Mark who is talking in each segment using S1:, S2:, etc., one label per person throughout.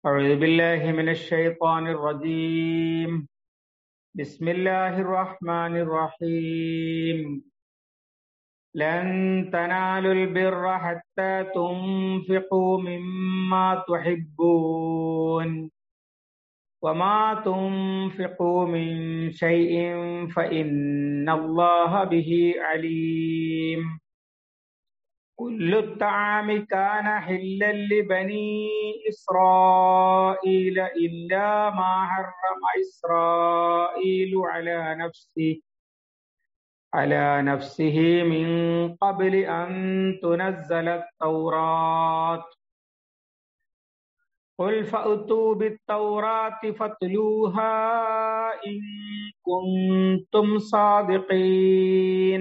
S1: أعوذ بالله من الشيطان الرجيم بسم الله الرحمن الرحيم لن تنالوا البر حتى تنفقوا مما تحبون وما تنفقوا من شيء فإن الله به عليم كل الطعام كان حلا لبني إسرائيل إلا ما حرم إسرائيل على نفسه على نفسه من قبل أن تنزل التوراة قل فأتوا بالتوراة فاتلوها إن كنتم صادقين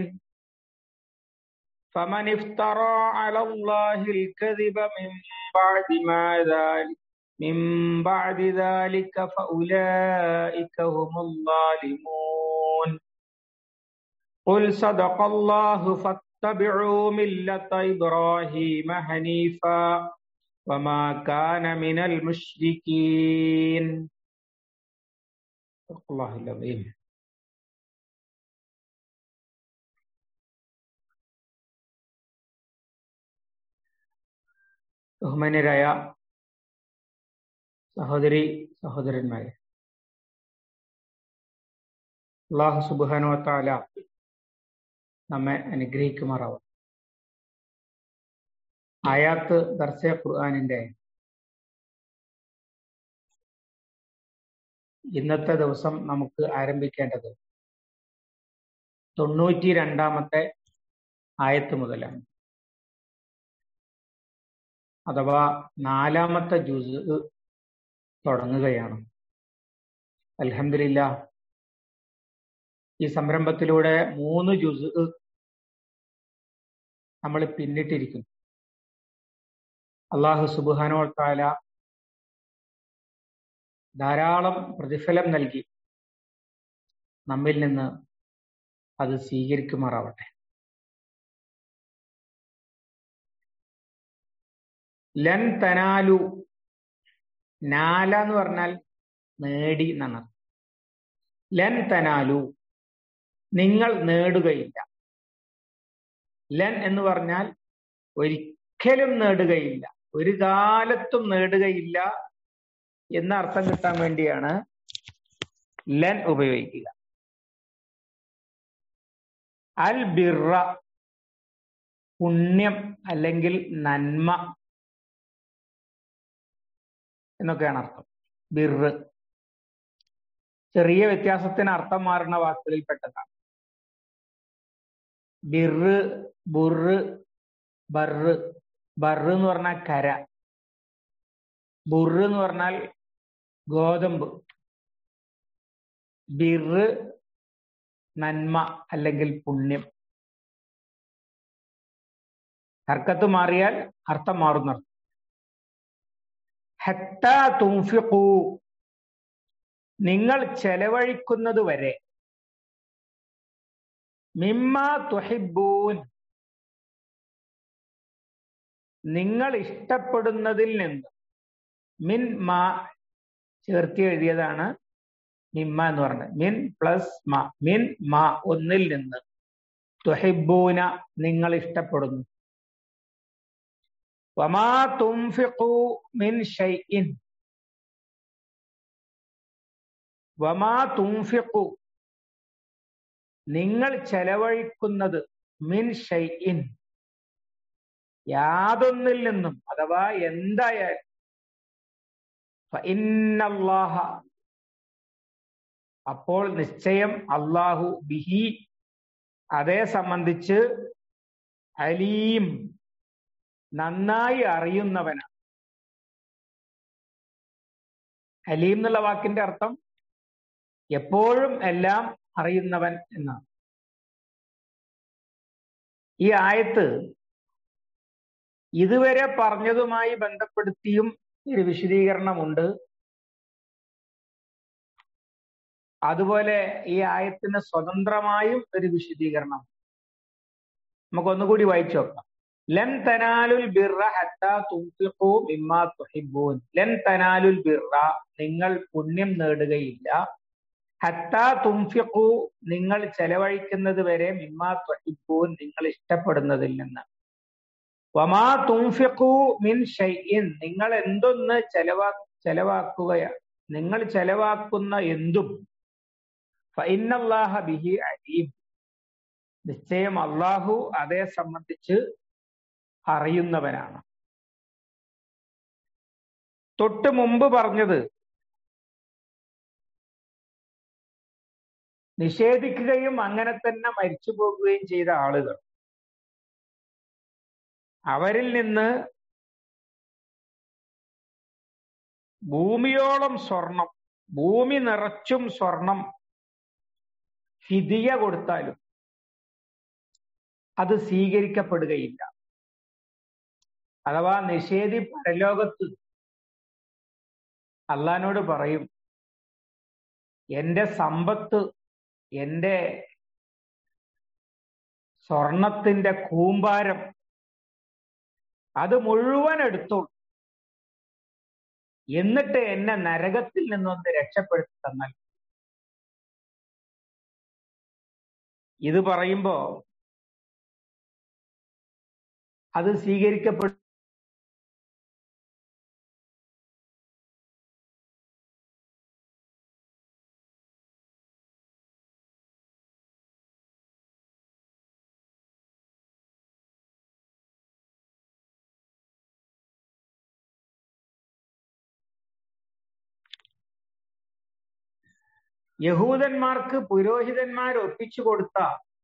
S1: فمن افترى على الله الكذب من بعد ما ذلك من بعد ذلك فأولئك هم الظالمون قل صدق الله فاتبعوا ملة إبراهيم حنيفا وما كان من المشركين صدق الله العظيم ബഹുമാന്യരായ സഹോദരി സഹോദരന്മാരെ അള്ളാഹു സുബാനുവത്താല നമ്മെ അനുഗ്രഹിക്കുമാറാവും ആയാത്ത് ദർസെ ഖുർആാനിന്റെ ഇന്നത്തെ ദിവസം നമുക്ക് ആരംഭിക്കേണ്ടത് തൊണ്ണൂറ്റി രണ്ടാമത്തെ ആയത്ത് മുതലാണ് അഥവാ നാലാമത്തെ ജുസ് തുടങ്ങുകയാണ് അലഹമില്ല ഈ സംരംഭത്തിലൂടെ മൂന്ന് ജുസ് നമ്മൾ പിന്നിട്ടിരിക്കുന്നു അള്ളാഹു സുബാനോ താല ധാരാളം പ്രതിഫലം നൽകി നമ്മിൽ നിന്ന് അത് സ്വീകരിക്കുമാറാവട്ടെ ലൻ തനാലു നാല എന്ന് പറഞ്ഞാൽ നേടി എന്നാണ് ലൻ തനാലു നിങ്ങൾ നേടുകയില്ല ലൻ എന്ന് പറഞ്ഞാൽ ഒരിക്കലും നേടുകയില്ല ഒരു കാലത്തും നേടുകയില്ല എന്ന അർത്ഥം കിട്ടാൻ വേണ്ടിയാണ് ലൻ ഉപയോഗിക്കുക അൽ ബിറ പുണ്യം അല്ലെങ്കിൽ നന്മ എന്നൊക്കെയാണ് അർത്ഥം ബിറ് ചെറിയ വ്യത്യാസത്തിന് അർത്ഥം മാറുന്ന വാക്കുകളിൽ പെട്ടതാണ് ബിറ് ബുറ് ബറ് ബറ് എന്ന് പറഞ്ഞാൽ കര ബുറ് എന്ന് പറഞ്ഞാൽ ഗോതമ്പ് ബിറ് നന്മ അല്ലെങ്കിൽ പുണ്യം ഹർക്കത്ത് മാറിയാൽ അർത്ഥം മാറുന്നർത്ഥം ഹത്ത തുംഫിഖു നിങ്ങൾ ചെലവഴിക്കുന്നത് വരെ മിമ്മ തുഹിബൂൻ നിങ്ങൾ ഇഷ്ടപ്പെടുന്നതിൽ നിന്ന് മിൻ മാ ചേർത്തി എഴുതിയതാണ് മിമ്മ എന്ന് പറഞ്ഞത് മിൻ പ്ലസ് മ മിൻ മാ ഒന്നിൽ നിന്ന് തുഹിബൂന നിങ്ങൾ ഇഷ്ടപ്പെടുന്നു വമാ തുംഫിഖു മിൻ ഷൈഇൻ വമാ തുംഫിഖു നിങ്ങൾ ചെലവഴിക്കുന്നത് മിൻ ഷൈഇൻ യാതൊന്നിൽ നിന്നും അഥവാ എന്തായാലും ഇന്നല്ലാഹ അപ്പോൾ നിശ്ചയം അള്ളാഹു ബിഹി അതേ സംബന്ധിച്ച് അലീം നന്നായി അറിയുന്നവനാണ് അലീം എന്നുള്ള വാക്കിന്റെ അർത്ഥം എപ്പോഴും എല്ലാം അറിയുന്നവൻ എന്നാണ് ഈ ആയത്ത് ഇതുവരെ പറഞ്ഞതുമായി ബന്ധപ്പെടുത്തിയും ഒരു വിശദീകരണമുണ്ട് അതുപോലെ ഈ ആയത്തിന് സ്വതന്ത്രമായും ഒരു വിശദീകരണം നമുക്ക് ഒന്നുകൂടി വായിച്ചു നോക്കാം ലൻ തനാലുൽ ബിർറ ഹത്താ തുൻഫിഖു മിമ്മാ തുഹിബ്ബൂൻ ലൻ തനാലുൽ ബിർറ നിങ്ങൾ പുണ്യം നേടുകയില്ല ഹത്താ തുൻഫിഖു നിങ്ങൾ ചെലവഴിക്കുന്നത് വരെ മിമ്മാ തുഹിബ്ബൂൻ നിങ്ങൾ ഇഷ്ടപ്പെടുന്നതിൽ നിന്ന് വമാ തുൻഫിഖു മിൻ ഷൈഇൻ നിങ്ങൾ എന്തൊന്ന് ചെലവാ ചെലവാക്കുകയാണ് നിങ്ങൾ ചെലവാക്കുന്ന എന്തും ഫഇന്നല്ലാഹ ബിഹി അലീം നിശ്ചയം അള്ളാഹു അതേ സംബന്ധിച്ച് അറിയുന്നവനാണ് തൊട്ട് മുമ്പ് പറഞ്ഞത് നിഷേധിക്കുകയും അങ്ങനെ തന്നെ മരിച്ചു പോകുകയും ചെയ്ത ആളുകൾ അവരിൽ നിന്ന് ഭൂമിയോളം സ്വർണം ഭൂമി നിറച്ചും സ്വർണം ഫിദിയ കൊടുത്താലും അത് സ്വീകരിക്കപ്പെടുകയില്ല അഥവാ നിഷേധി പരലോകത്ത് അള്ളഹാനോട് പറയും എന്റെ സമ്പത്ത് എന്റെ സ്വർണത്തിന്റെ കൂമ്പാരം അത് മുഴുവൻ എടുത്തോളൂ എന്നിട്ട് എന്നെ നരകത്തിൽ നിന്നൊന്ന് രക്ഷപ്പെടുത്തി തന്നാൽ ഇത് പറയുമ്പോ അത് സ്വീകരിക്കപ്പെടും യഹൂദന്മാർക്ക് പുരോഹിതന്മാർ ഒപ്പിച്ചു കൊടുത്ത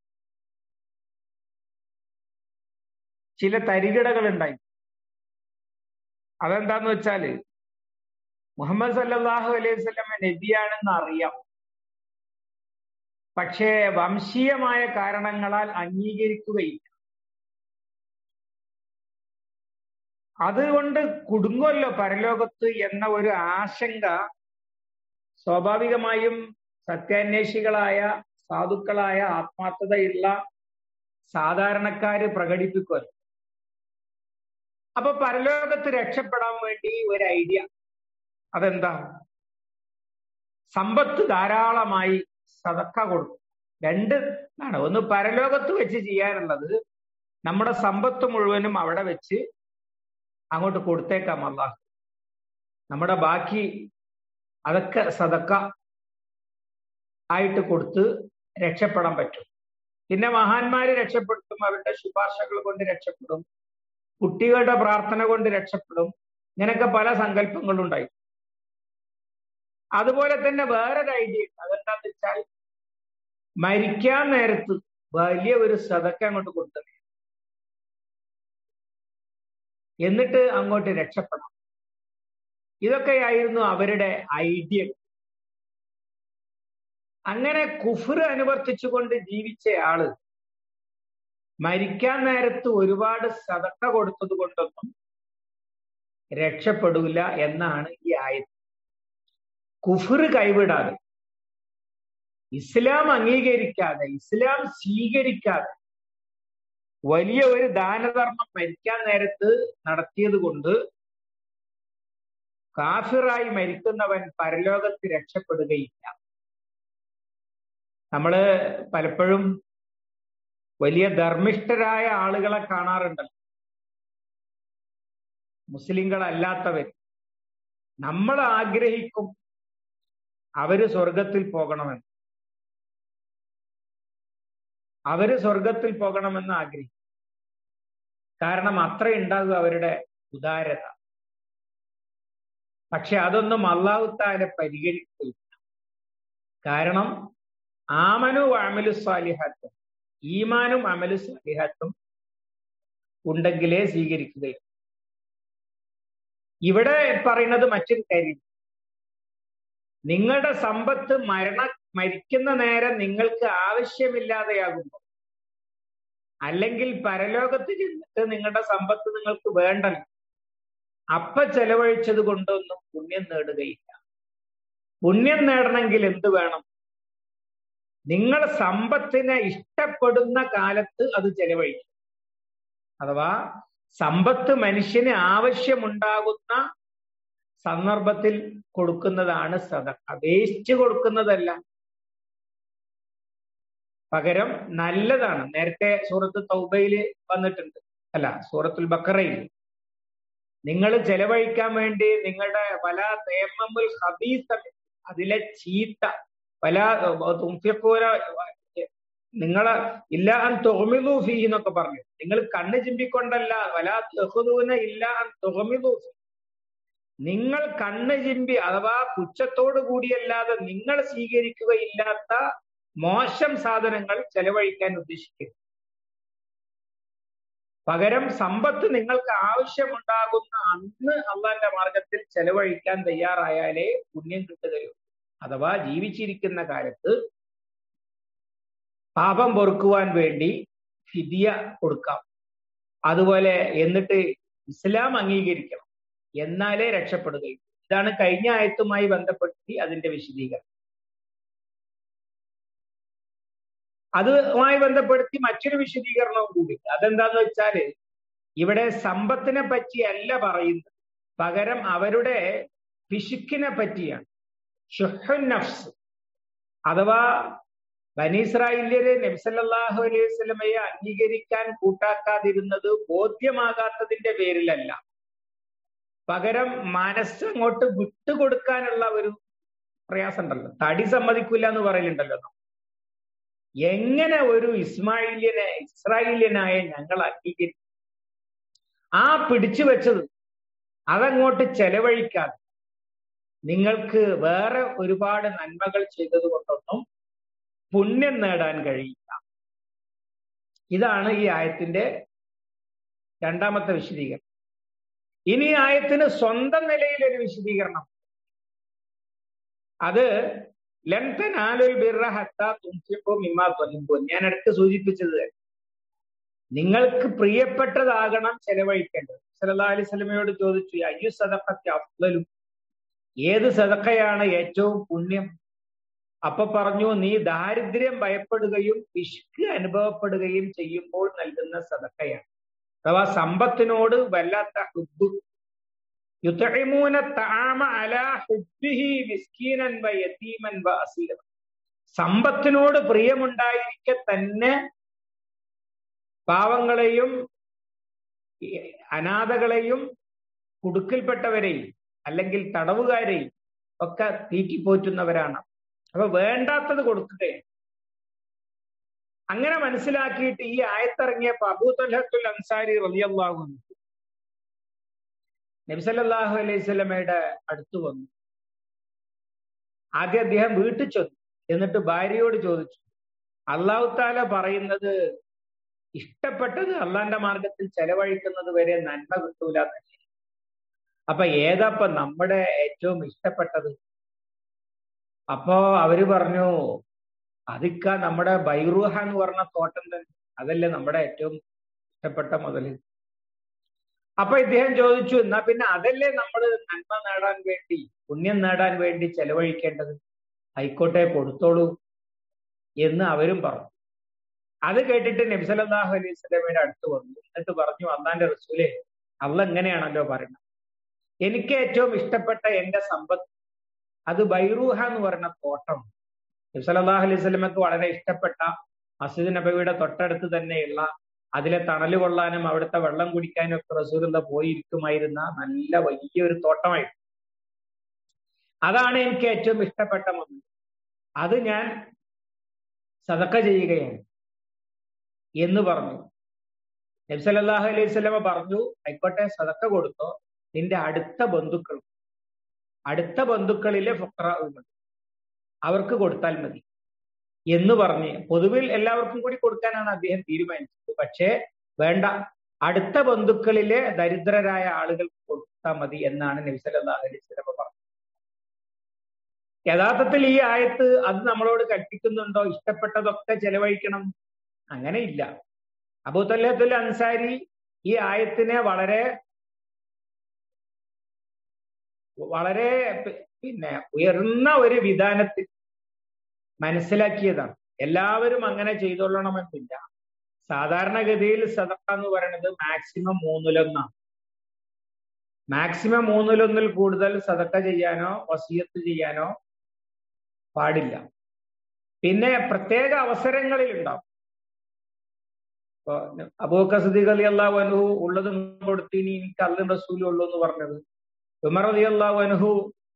S1: ചില തരികിടകൾ ഉണ്ടായി അതെന്താന്ന് വെച്ചാല് മുഹമ്മദ് സല്ലാഹു അലൈഹി സ്വലമ നബിയാണെന്ന് അറിയാം പക്ഷേ വംശീയമായ കാരണങ്ങളാൽ അംഗീകരിക്കുകയില്ല അതുകൊണ്ട് കുടുങ്ങുമല്ലോ പരലോകത്ത് എന്ന ഒരു ആശങ്ക സ്വാഭാവികമായും സത്യാന്വേഷികളായ സാധുക്കളായ ആത്മാർത്ഥതയുള്ള സാധാരണക്കാര് പ്രകടിപ്പിക്കുമല്ലോ അപ്പൊ പരലോകത്ത് രക്ഷപ്പെടാൻ വേണ്ടി ഒരു ഐഡിയ അതെന്താ സമ്പത്ത് ധാരാളമായി സതക്ക കൊടുക്കും രണ്ട് ആണ് ഒന്ന് പരലോകത്ത് വെച്ച് ചെയ്യാനുള്ളത് നമ്മുടെ സമ്പത്ത് മുഴുവനും അവിടെ വെച്ച് അങ്ങോട്ട് കൊടുത്തേക്കാം അള്ളാഹ് നമ്മുടെ ബാക്കി അതൊക്കെ സതക്ക ആയിട്ട് കൊടുത്ത് രക്ഷപ്പെടാൻ പറ്റും പിന്നെ മഹാന്മാര് രക്ഷപ്പെടുത്തും അവരുടെ ശുപാർശകൾ കൊണ്ട് രക്ഷപ്പെടും കുട്ടികളുടെ പ്രാർത്ഥന കൊണ്ട് രക്ഷപ്പെടും ഇങ്ങനെയൊക്കെ പല സങ്കല്പങ്ങളുണ്ടായി അതുപോലെ തന്നെ വേറൊരു ഐഡിയ ഉണ്ട് അതെന്താന്ന് വെച്ചാൽ മരിക്കാൻ നേരത്ത് വലിയ ഒരു സതക്ക അങ്ങോട്ട് കൊടുത്തത് എന്നിട്ട് അങ്ങോട്ട് രക്ഷപ്പെടാം ഇതൊക്കെയായിരുന്നു അവരുടെ ഐഡിയ അങ്ങനെ കുഫർ അനുവർത്തിച്ചുകൊണ്ട് ജീവിച്ച ആള് മരിക്കാൻ നേരത്ത് ഒരുപാട് സതക്ക കൊടുത്തത് കൊണ്ടൊന്നും രക്ഷപ്പെടൂല എന്നാണ് ഈ ആയത് കുഫർ കൈവിടാതെ ഇസ്ലാം അംഗീകരിക്കാതെ ഇസ്ലാം സ്വീകരിക്കാതെ വലിയ ഒരു ദാനധർമ്മം മരിക്കാൻ നേരത്ത് നടത്തിയത് കൊണ്ട് കാഫിറായി മരിക്കുന്നവൻ പരലോകത്ത് രക്ഷപ്പെടുകയില്ല നമ്മള് പലപ്പോഴും വലിയ ധർമ്മിഷ്ഠരായ ആളുകളെ കാണാറുണ്ടല്ലോ മുസ്ലിങ്ങളല്ലാത്തവർ നമ്മൾ ആഗ്രഹിക്കും അവര് സ്വർഗത്തിൽ പോകണമെന്ന് അവര് സ്വർഗത്തിൽ പോകണമെന്ന് ആഗ്രഹിക്കും കാരണം അത്ര ഉണ്ടാകുക അവരുടെ ഉദാരത പക്ഷെ അതൊന്നും അള്ളാഹുത്താലെ പരിഗണിക്കില്ല കാരണം ആമനു അമലു സ്വാലിഹാത്തും ഈമാനും അമലു സ്വാലിഹാത്തും ഉണ്ടെങ്കിലേ സ്വീകരിക്കുകയും ഇവിടെ പറയുന്നത് മറ്റൊരു കാര്യം നിങ്ങളുടെ സമ്പത്ത് മരണ മരിക്കുന്ന നേരം നിങ്ങൾക്ക് ആവശ്യമില്ലാതെയാകുമ്പോൾ അല്ലെങ്കിൽ പരലോകത്ത് ചെന്നിട്ട് നിങ്ങളുടെ സമ്പത്ത് നിങ്ങൾക്ക് വേണ്ടല്ലോ അപ്പ ചെലവഴിച്ചത് കൊണ്ടൊന്നും പുണ്യം നേടുകയില്ല പുണ്യം നേടണമെങ്കിൽ എന്ത് വേണം നിങ്ങൾ സമ്പത്തിനെ ഇഷ്ടപ്പെടുന്ന കാലത്ത് അത് ചെലവഴിക്കും അഥവാ സമ്പത്ത് മനുഷ്യന് ആവശ്യമുണ്ടാകുന്ന സന്ദർഭത്തിൽ കൊടുക്കുന്നതാണ് സദക്ക വേസ്റ്റ് കൊടുക്കുന്നതല്ല പകരം നല്ലതാണ് നേരത്തെ സൂറത്ത് തൗബയിൽ വന്നിട്ടുണ്ട് അല്ല സൂറത്തുൽ ബക്കറയിൽ നിങ്ങൾ ചെലവഴിക്കാൻ വേണ്ടി നിങ്ങളുടെ പല തേമ്മൽ ഹബീസ അതിലെ ചീത്ത പല തുംഫിക്കൂര നിങ്ങളെ ഇല്ല അൻ തൊഹമിദു ഫീ എന്നൊക്കെ പറഞ്ഞു നിങ്ങൾ കണ്ണ് ചിമ്പിക്കൊണ്ടല്ല വലാ തെഹുദൂന ഇല്ല അൻ തൊഹമിദു ഫീ നിങ്ങൾ കണ്ണ് ചിമ്പി അഥവാ പുച്ഛത്തോടു കൂടിയല്ലാതെ നിങ്ങൾ സ്വീകരിക്കുകയില്ലാത്ത മോശം സാധനങ്ങൾ ചെലവഴിക്കാൻ ഉദ്ദേശിക്കരുത് പകരം സമ്പത്ത് നിങ്ങൾക്ക് ആവശ്യമുണ്ടാകുന്ന അന്ന് അള്ളാന്റെ മാർഗത്തിൽ ചെലവഴിക്കാൻ തയ്യാറായാലേ പുണ്യം കിട്ടുകയുള്ളൂ അഥവാ ജീവിച്ചിരിക്കുന്ന കാലത്ത് പാപം പൊറുക്കുവാൻ വേണ്ടി ഫിദിയ കൊടുക്കാം അതുപോലെ എന്നിട്ട് ഇസ്ലാം അംഗീകരിക്കണം എന്നാലേ രക്ഷപ്പെടുകയുള്ളൂ ഇതാണ് കഴിഞ്ഞ ആയത്തുമായി ബന്ധപ്പെടുത്തി അതിന്റെ വിശദീകരണം അതുമായി ബന്ധപ്പെടുത്തി മറ്റൊരു വിശദീകരണവും കൂടി അതെന്താന്ന് വെച്ചാല് ഇവിടെ സമ്പത്തിനെ പറ്റിയല്ല പറയുന്നത് പകരം അവരുടെ പിശുക്കിനെ പറ്റിയാണ് ഷുഹുൻ നഫ്സ് അഥവാ ബനീസ്രായേല്യര് നബ്സല്ലാഹു അലൈഹി സ്വലമയെ അംഗീകരിക്കാൻ കൂട്ടാക്കാതിരുന്നത് ബോധ്യമാകാത്തതിന്റെ പേരിലല്ല പകരം മനസ്സങ്ങോട്ട് വിട്ടുകൊടുക്കാനുള്ള ഒരു പ്രയാസം ഉണ്ടല്ലോ തടി സമ്മതിക്കില്ല എന്ന് പറയലുണ്ടല്ലോ എങ്ങനെ ഒരു ഇസ്മായില്യനെ ഇസ്രായേലിയനായ ഞങ്ങൾ അംഗീകരിക്കും ആ പിടിച്ചു വെച്ചത് അതങ്ങോട്ട് ചെലവഴിക്കാതെ നിങ്ങൾക്ക് വേറെ ഒരുപാട് നന്മകൾ ചെയ്തത് കൊണ്ടൊന്നും പുണ്യം നേടാൻ കഴിയില്ല ഇതാണ് ഈ ആയത്തിന്റെ രണ്ടാമത്തെ വിശദീകരണം ഇനി ആയത്തിന് സ്വന്തം നിലയിൽ ഒരു വിശദീകരണം അത് ലംതനാലുൽ ബിർറ ഹത്താ തുൻഫിഖു മിമ്മാ തുഹിബ്ബൂൻ ഞാൻ അടുത്ത് സൂചിപ്പിച്ചത് നിങ്ങൾക്ക് പ്രിയപ്പെട്ടതാകണം ചെലവഴിക്കേണ്ടത് സല്ലല്ലാഹു അലൈഹി വസല്ലമയോട് ചോദിച്ചു അയ്യു സദഖത്തി അഫ്ളലു ഏത് സദഖയാണ് ഏറ്റവും പുണ്യം അപ്പൊ പറഞ്ഞു നീ ദാരിദ്ര്യം ഭയപ്പെടുകയും പിശുക്ക് അനുഭവപ്പെടുകയും ചെയ്യുമ്പോൾ നൽകുന്ന സദഖയാണ് അഥവാ സമ്പത്തിനോട് വല്ലാത്ത ഹുബ് യുത്തഴിമൂന താമ അല ഹുബിഹി മിസ്കീനൻ വ യതീമൻ വ അസീരം സമ്പത്തിനോട് പ്രിയമുണ്ടായിരിക്കെ തന്നെ പാവങ്ങളെയും അനാഥകളെയും കുടുക്കിൽപ്പെട്ടവരെയും അല്ലെങ്കിൽ തടവുകാരെയും ഒക്കെ തീറ്റിപ്പോറ്റുന്നവരാണ് അപ്പൊ വേണ്ടാത്തത് കൊടുക്കുകയാണ് അങ്ങനെ മനസ്സിലാക്കിയിട്ട് ഈ ആയത്തിറങ്ങിയപ്പോ അബൂത്തലഹത്തുൽ അൻസാരി റലിയല്ലാഹു നബിസല്ലാഹു അലൈഹി സ്വലമയുടെ അടുത്ത് വന്നു ആദ്യം അദ്ദേഹം വീട്ടിൽ ചെന്നു എന്നിട്ട് ഭാര്യയോട് ചോദിച്ചു അള്ളാഹു താല പറയുന്നത് ഇഷ്ടപ്പെട്ടത് അള്ളാന്റെ മാർഗത്തിൽ ചെലവഴിക്കുന്നത് വരെ നന്മ കിട്ടൂല എന്നല്ലേ അപ്പൊ ഏതാപ്പ നമ്മുടെ ഏറ്റവും ഇഷ്ടപ്പെട്ടത് അപ്പോ അവര് പറഞ്ഞു അതിക്ക നമ്മുടെ ബൈറൂഹ എന്ന് പറഞ്ഞ തോട്ടം തന്നെ അതല്ലേ നമ്മുടെ ഏറ്റവും ഇഷ്ടപ്പെട്ട മുതല് അപ്പൊ ഇദ്ദേഹം ചോദിച്ചു എന്നാ പിന്നെ അതല്ലേ നമ്മൾ നന്മ നേടാൻ വേണ്ടി പുണ്യം നേടാൻ വേണ്ടി ചെലവഴിക്കേണ്ടത് ആയിക്കോട്ടെ കൊടുത്തോളൂ എന്ന് അവരും പറഞ്ഞു അത് കേട്ടിട്ട് നബ്സലാഹു അലൈഹി സ്വലമയുടെ അടുത്ത് വന്നു എന്നിട്ട് പറഞ്ഞു അള്ളാന്റെ റസൂലെ അള്ള എങ്ങനെയാണല്ലോ പറയുന്നത് എനിക്ക് ഏറ്റവും ഇഷ്ടപ്പെട്ട എന്റെ സമ്പത്ത് അത് ബൈറൂഹ എന്ന് പറയുന്ന തോട്ടം നബ്സലാഹു അലൈഹി സ്വലമക്ക് വളരെ ഇഷ്ടപ്പെട്ട മസ്ജിദ് നബിയുടെ തൊട്ടടുത്ത് തന്നെയുള്ള അതിലെ തണല് കൊള്ളാനും അവിടുത്തെ വെള്ളം കുടിക്കാനും ഒക്കെ റസൂലുള്ള പോയിരിക്കുമായിരുന്ന നല്ല വലിയൊരു തോട്ടമായിരുന്നു അതാണ് എനിക്ക് ഏറ്റവും ഇഷ്ടപ്പെട്ട ഒന്ന് അത് ഞാൻ സതക്ക ചെയ്യുകയാണ് എന്ന് പറഞ്ഞു നബ്സല്ലാഹു അലൈഹി സ്വലമ പറഞ്ഞു ആയിക്കോട്ടെ സതക്ക കൊടുത്തോ നിന്റെ അടുത്ത ബന്ധുക്കൾ അടുത്ത ബന്ധുക്കളിലെ ഫുക്രാവുകൾ അവർക്ക് കൊടുത്താൽ മതി എന്ന് പറഞ്ഞ് പൊതുവിൽ എല്ലാവർക്കും കൂടി കൊടുക്കാനാണ് അദ്ദേഹം തീരുമാനിച്ചത് പക്ഷേ വേണ്ട അടുത്ത ബന്ധുക്കളിലെ ദരിദ്രരായ ആളുകൾക്ക് കൊടുത്താൽ മതി എന്നാണ് നബിസല്ലാ അലൈഹി സ്വലമ പറഞ്ഞത് യഥാർത്ഥത്തിൽ ഈ ആയത്ത് അത് നമ്മളോട് കൽപ്പിക്കുന്നുണ്ടോ ഇഷ്ടപ്പെട്ടതൊക്കെ ചെലവഴിക്കണം അങ്ങനെയില്ല അബൂത്തല്ലത്തുൽ അൻസാരി ഈ ആയത്തിനെ വളരെ വളരെ പിന്നെ ഉയർന്ന ഒരു വിധാനത്തിൽ മനസ്സിലാക്കിയതാണ് എല്ലാവരും അങ്ങനെ ചെയ്തോളണമെന്നില്ല സാധാരണഗതിയിൽ സദക്ക എന്ന് പറയുന്നത് മാക്സിമം മൂന്നിലൊന്നാണ് മാക്സിമം മൂന്നിലൊന്നിൽ കൂടുതൽ സദക്ക ചെയ്യാനോ വസീയത്ത് ചെയ്യാനോ പാടില്ല പിന്നെ പ്രത്യേക അവസരങ്ങളിൽ ഉണ്ടാവും ഇപ്പൊ അബൂക്ക സദീഖ് അലി അള്ളാഹു അനുഹു ഉള്ളത് കൊടുത്ത് ഇനി എനിക്ക് അല്ലും റസൂലും ഉള്ളൂ എന്ന് പറഞ്ഞത് ഉമർ അലി അള്ളാഹു അനുഹു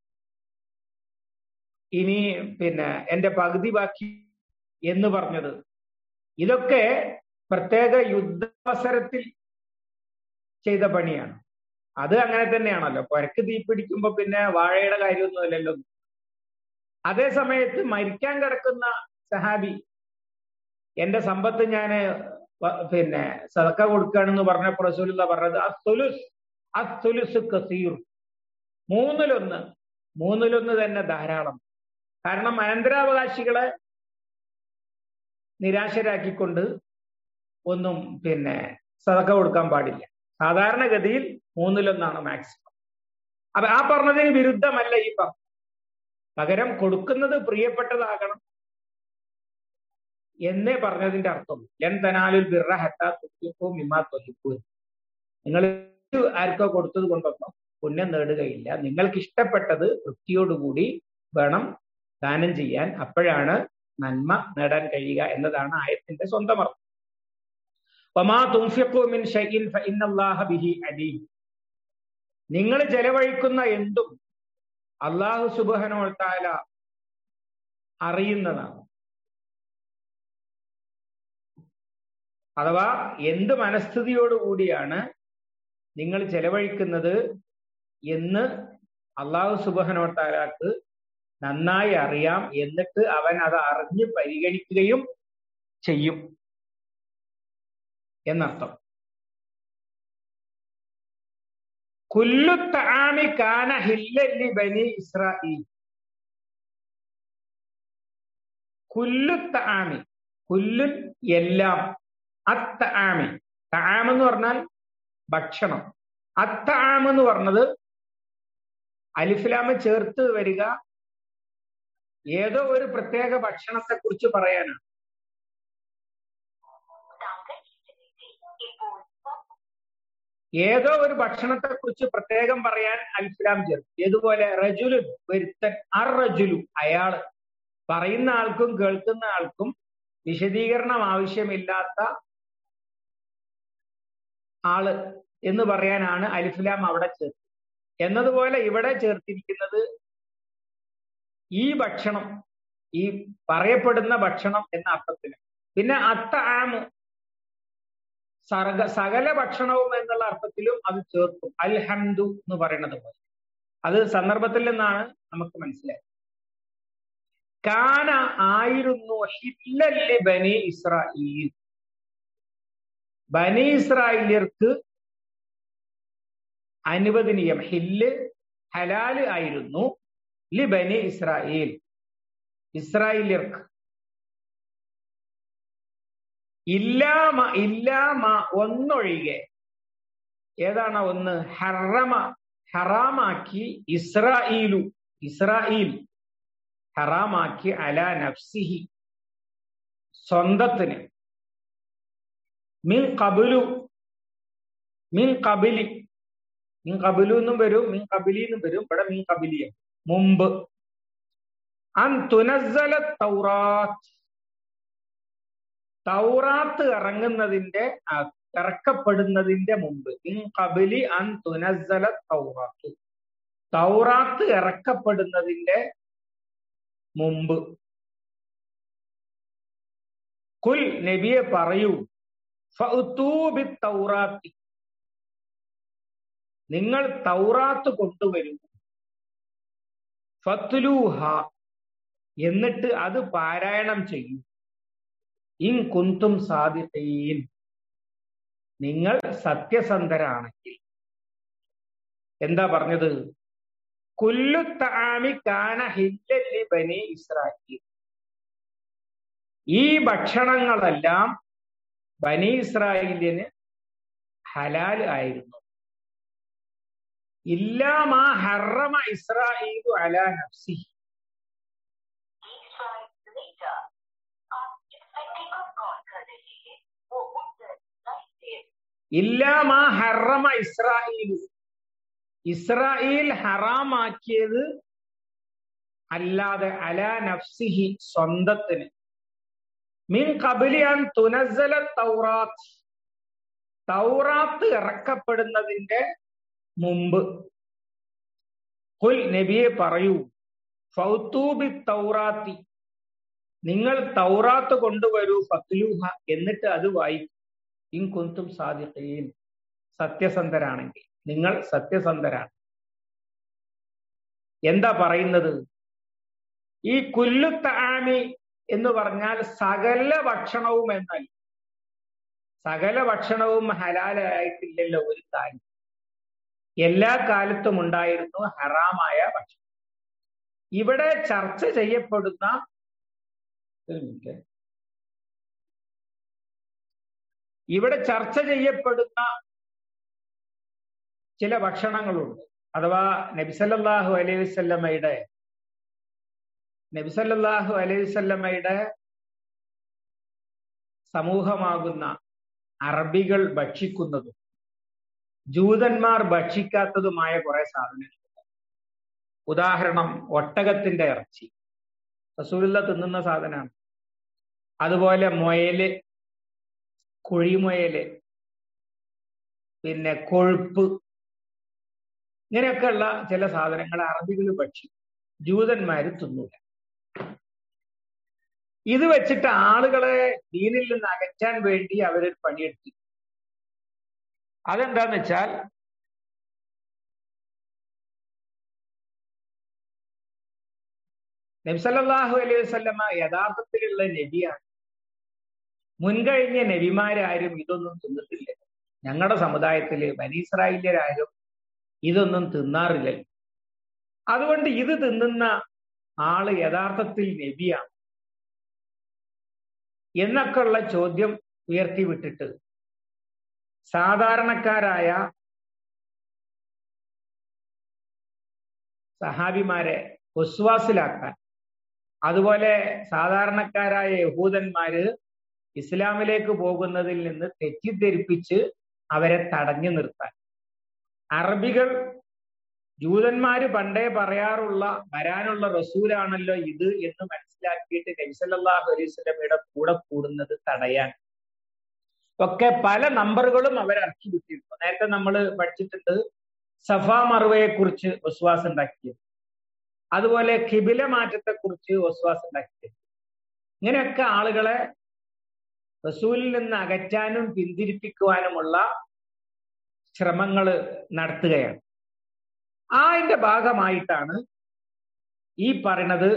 S1: ഇനി പിന്നെ എന്റെ പകുതി ബാക്കി എന്ന് പറഞ്ഞത് ഇതൊക്കെ പ്രത്യേക യുദ്ധാവസരത്തിൽ ചെയ്ത പണിയാണ് അത് അങ്ങനെ തന്നെയാണല്ലോ പുരക്ക് തീ പിടിക്കുമ്പോ പിന്നെ വാഴയുടെ കാര്യമൊന്നുമല്ലല്ലോ അതേ സമയത്ത് മരിക്കാൻ കിടക്കുന്ന സഹാബി എന്റെ സമ്പത്ത് ഞാന് പിന്നെ സദക്ക കൊടുക്കുകയാണെന്ന് പറഞ്ഞപ്പോൾ റസൂലുള്ള പറഞ്ഞത് അസുലുസ് അസുലുസ് കസീർ മൂന്നിലൊന്ന് മൂന്നിലൊന്ന് തന്നെ ധാരാളം കാരണം അനന്തരാവകാശികളെ നിരാശരാക്കിക്കൊണ്ട് ഒന്നും പിന്നെ സദക്ക കൊടുക്കാൻ പാടില്ല സാധാരണഗതിയിൽ മൂന്നിലൊന്നാണ് മാക്സിമം അപ്പൊ ആ പറഞ്ഞതിന് വിരുദ്ധമല്ല ഈ പറഞ്ഞു പകരം കൊടുക്കുന്നത് പ്രിയപ്പെട്ടതാകണം എന്നേ പറഞ്ഞതിന്റെ അർത്ഥം ലൻ തനാലുൽ ബിറ ഹത്താ തുഹിപ്പോ മിമാ തൊഹിപ്പു നിങ്ങൾ ആർക്കോ കൊടുത്തത് കൊണ്ടൊന്നും പുണ്യം നേടുകയില്ല നിങ്ങൾക്ക് ഇഷ്ടപ്പെട്ടത് വൃത്തിയോടുകൂടി വേണം ദാനം ചെയ്യാൻ അപ്പോഴാണ് നന്മ നേടാൻ കഴിയുക എന്നതാണ് ആയത്തിന്റെ സ്വന്തം അർത്ഥം വമാ തുംഫിഖു മിൻ ഷൈഇൻ ഫഇന്നല്ലാഹ ബിഹി അലീം നിങ്ങൾ ചെലവഴിക്കുന്ന എന്തും അള്ളാഹു സുബ്ഹാനഹു വ തആല അറിയുന്നതാണ് അഥവാ എന്ത് മനസ്ഥിതിയോടുകൂടിയാണ് നിങ്ങൾ ചെലവഴിക്കുന്നത് എന്ന് അള്ളാഹു സുബാനോ താലാക്ക് നന്നായി അറിയാം എന്നിട്ട് അവൻ അത് അറിഞ്ഞ് പരിഗണിക്കുകയും ചെയ്യും എന്നർത്ഥം കുല്ലു താമി കാന ഹില്ലി ബനി ഇസ്രായേൽ കുല്ലു താമി കുല്ലുൻ എല്ലാം അത്താമി താം എന്ന് പറഞ്ഞാൽ ഭക്ഷണം അത്താം എന്ന് പറഞ്ഞത് അലിഫ്ലാമ് ചേർത്ത് വരിക ഏതോ ഒരു പ്രത്യേക ഭക്ഷണത്തെ കുറിച്ച് പറയാനാണ് ഏതോ ഒരു ഭക്ഷണത്തെ കുറിച്ച് പ്രത്യേകം പറയാൻ അൽഫിലാം ചേർത്ത് ഏതുപോലെ റജുലു വരുത്തൻ അർ റജുലു അയാള് പറയുന്ന ആൾക്കും കേൾക്കുന്ന ആൾക്കും വിശദീകരണം ആവശ്യമില്ലാത്ത ആള് എന്ന് പറയാനാണ് അലിഫ്ലാം അവിടെ ചേർത്ത് എന്നതുപോലെ ഇവിടെ ചേർത്തിരിക്കുന്നത് ഈ ഭക്ഷണം ഈ പറയപ്പെടുന്ന ഭക്ഷണം എന്ന അർത്ഥത്തിൽ പിന്നെ അത്ത ആമ് സർഗ സകല ഭക്ഷണവും എന്നുള്ള അർത്ഥത്തിലും അത് ചേർക്കും അൽഹംദു എന്ന് പറയുന്നത് പോലെ അത് സന്ദർഭത്തിൽ നിന്നാണ് നമുക്ക് മനസ്സിലായത് കാന ആയിരുന്നു ഹില്ലല്ലി ബനി ഇസ്രായേൽ ബനി ഇസ്രായേലിയർക്ക് അനുവദനീയം ഹില്ല് ഹലാല് ആയിരുന്നു ലി ബനി ഇസ്രായേൽ ഇസ്രായേലിയർക്ക് ഇല്ലാമ ഇല്ലാമ ഒന്നൊഴികെ ഏതാണ് ഒന്ന് ഹറമ ഹറാമാക്കി ഇസ്രായേലു ഇസ്രായേൽ ഹറാമാക്കി അല നഫ്സിഹി സ്വന്തത്തിന് മിൻ കബുലു മിൻ കബിലി മിൻ കബിലു എന്നും വരും മിൻ കബിലി എന്നും വരും ഇവിടെ മിൻ കബിലിയ മുമ്പ് അൻ തുനസ്സല തൗറാത്ത് തൗറാത്ത് ഇറങ്ങുന്നതിന്റെ ഇറക്കപ്പെടുന്നതിന്റെ മുമ്പ് മിൻ കബിലി അൻ തുനസ്സല തൗറാത്ത് തൗറാത്ത് ഇറക്കപ്പെടുന്നതിന്റെ മുമ്പ് കുൽ നബിയെ പറയൂ തൗറാത്തി നിങ്ങൾ തൗറാത്ത് കൊണ്ടുവരൂ ഫത്തുലൂഹ എന്നിട്ട് അത് പാരായണം ചെയ്യൂ ഇൻ കുന്തും സാധിത്തീൻ നിങ്ങൾ സത്യസന്ധരാണെങ്കിൽ എന്താ പറഞ്ഞത് കുല്ലു താമി കാന ഹില്ലി ബനി ഇസ്രായേൽ ഈ ഭക്ഷണങ്ങളെല്ലാം ബനി ഇസ്രായേലിന് ഹലാൽ ആയിരുന്നു ഇല്ലാമാ ഹറമ ഇസ്രായേലു അല നഫ്സി ഇല്ലാമാ ഹറമ ഇസ്രായേൽ ഇസ്രായേൽ ഹറാമാക്കിയത് അല്ലാതെ അലാ നഫ്സിഹി സ്വന്തത്തിന് മിൻ കബിലിയാൻ തുനസല തൗറാത്ത് തൗറാത്ത് ഇറക്കപ്പെടുന്നതിന്റെ മുമ്പ് കുൽ നബിയെ പറയൂ ഫൗത്തൂബി തൗറാത്തി നിങ്ങൾ തൗറാത്ത് കൊണ്ടുവരൂ ഫത്ലൂഹ എന്നിട്ട് അത് വായിക്കും ഇൻ കുന്തും സാധിക്കുകയും സത്യസന്ധരാണെങ്കിൽ നിങ്ങൾ സത്യസന്ധരാണ് എന്താ പറയുന്നത് ഈ കുല്ലു താമി എന്ന് പറഞ്ഞാൽ സകല ഭക്ഷണവും എന്നാൽ സകല ഭക്ഷണവും ഹലാലായിട്ടില്ലല്ലോ ഒരു കാര്യം എല്ലാ കാലത്തും ഉണ്ടായിരുന്നു ഹറാമായ ഭക്ഷണം ഇവിടെ ചർച്ച ചെയ്യപ്പെടുന്ന ഒരു മിനിറ്റ് ഇവിടെ ചർച്ച ചെയ്യപ്പെടുന്ന ചില ഭക്ഷണങ്ങളുണ്ട് അഥവാ നബിസല്ലാഹു അലൈഹി വല്ലമയുടെ നബിസല്ലാഹു അലൈഹി വല്ലമയുടെ സമൂഹമാകുന്ന അറബികൾ ഭക്ഷിക്കുന്നതും ജൂതന്മാർ ഭക്ഷിക്കാത്തതുമായ കുറെ സാധനങ്ങളുണ്ട് ഉദാഹരണം ഒട്ടകത്തിന്റെ ഇറച്ചി റസൂലുള്ള തിന്നുന്ന സാധനമാണ് അതുപോലെ മുയല് കുഴിമുയല് പിന്നെ കൊഴുപ്പ് ഇങ്ങനെയൊക്കെയുള്ള ചില സാധനങ്ങൾ അറബികൾ ഭക്ഷിക്കും ജൂതന്മാര് തിന്നൂല ഇത് വെച്ചിട്ട് ആളുകളെ ദീനിൽ നിന്ന് അകറ്റാൻ വേണ്ടി അവരൊരു പണിയെടുത്തു അതെന്താന്ന് വെച്ചാൽ നബ്സല്ലാഹു അലൈഹി വസ്ലമ യഥാർത്ഥത്തിലുള്ള നബിയാണ് മുൻകഴിഞ്ഞ നബിമാരാരും ഇതൊന്നും തിന്നിട്ടില്ല ഞങ്ങളുടെ സമുദായത്തില് ബനീസ്രായേലിയരാരും ഇതൊന്നും തിന്നാറില്ല അതുകൊണ്ട് ഇത് തിന്നുന്ന ആള് യഥാർത്ഥത്തിൽ നബിയാണ് എന്നൊക്കെയുള്ള ചോദ്യം ഉയർത്തി വിട്ടിട്ട് സാധാരണക്കാരായ സഹാബിമാരെ വിശ്വാസിലാക്കാൻ അതുപോലെ സാധാരണക്കാരായ യഹൂദന്മാര് ഇസ്ലാമിലേക്ക് പോകുന്നതിൽ നിന്ന് തെറ്റിദ്ധരിപ്പിച്ച് അവരെ തടഞ്ഞു നിർത്താൻ അറബികൾ ജൂതന്മാര് പണ്ടേ പറയാറുള്ള വരാനുള്ള റസൂലാണല്ലോ ഇത് എന്ന് മനസ്സിലാക്കിയിട്ട് നബിസല്ലാഹു അലൈഹി സ്വലമയുടെ കൂടെ കൂടുന്നത് തടയാൻ ഒക്കെ പല നമ്പറുകളും അവർ ഇറക്കി വിട്ടിരുന്നു നേരത്തെ നമ്മൾ പഠിച്ചിട്ടുണ്ട് സഫാ മറുവയെ കുറിച്ച് വിശ്വാസം ഉണ്ടാക്കിയത് അതുപോലെ കിബില മാറ്റത്തെ കുറിച്ച് വിശ്വാസം ഉണ്ടാക്കിയത് ഇങ്ങനെയൊക്കെ ആളുകളെ റസൂലിൽ നിന്ന് അകറ്റാനും പിന്തിരിപ്പിക്കുവാനുമുള്ള ശ്രമങ്ങൾ നടത്തുകയാണ് ആ അതിന്റെ ഭാഗമായിട്ടാണ് ഈ പറയണത്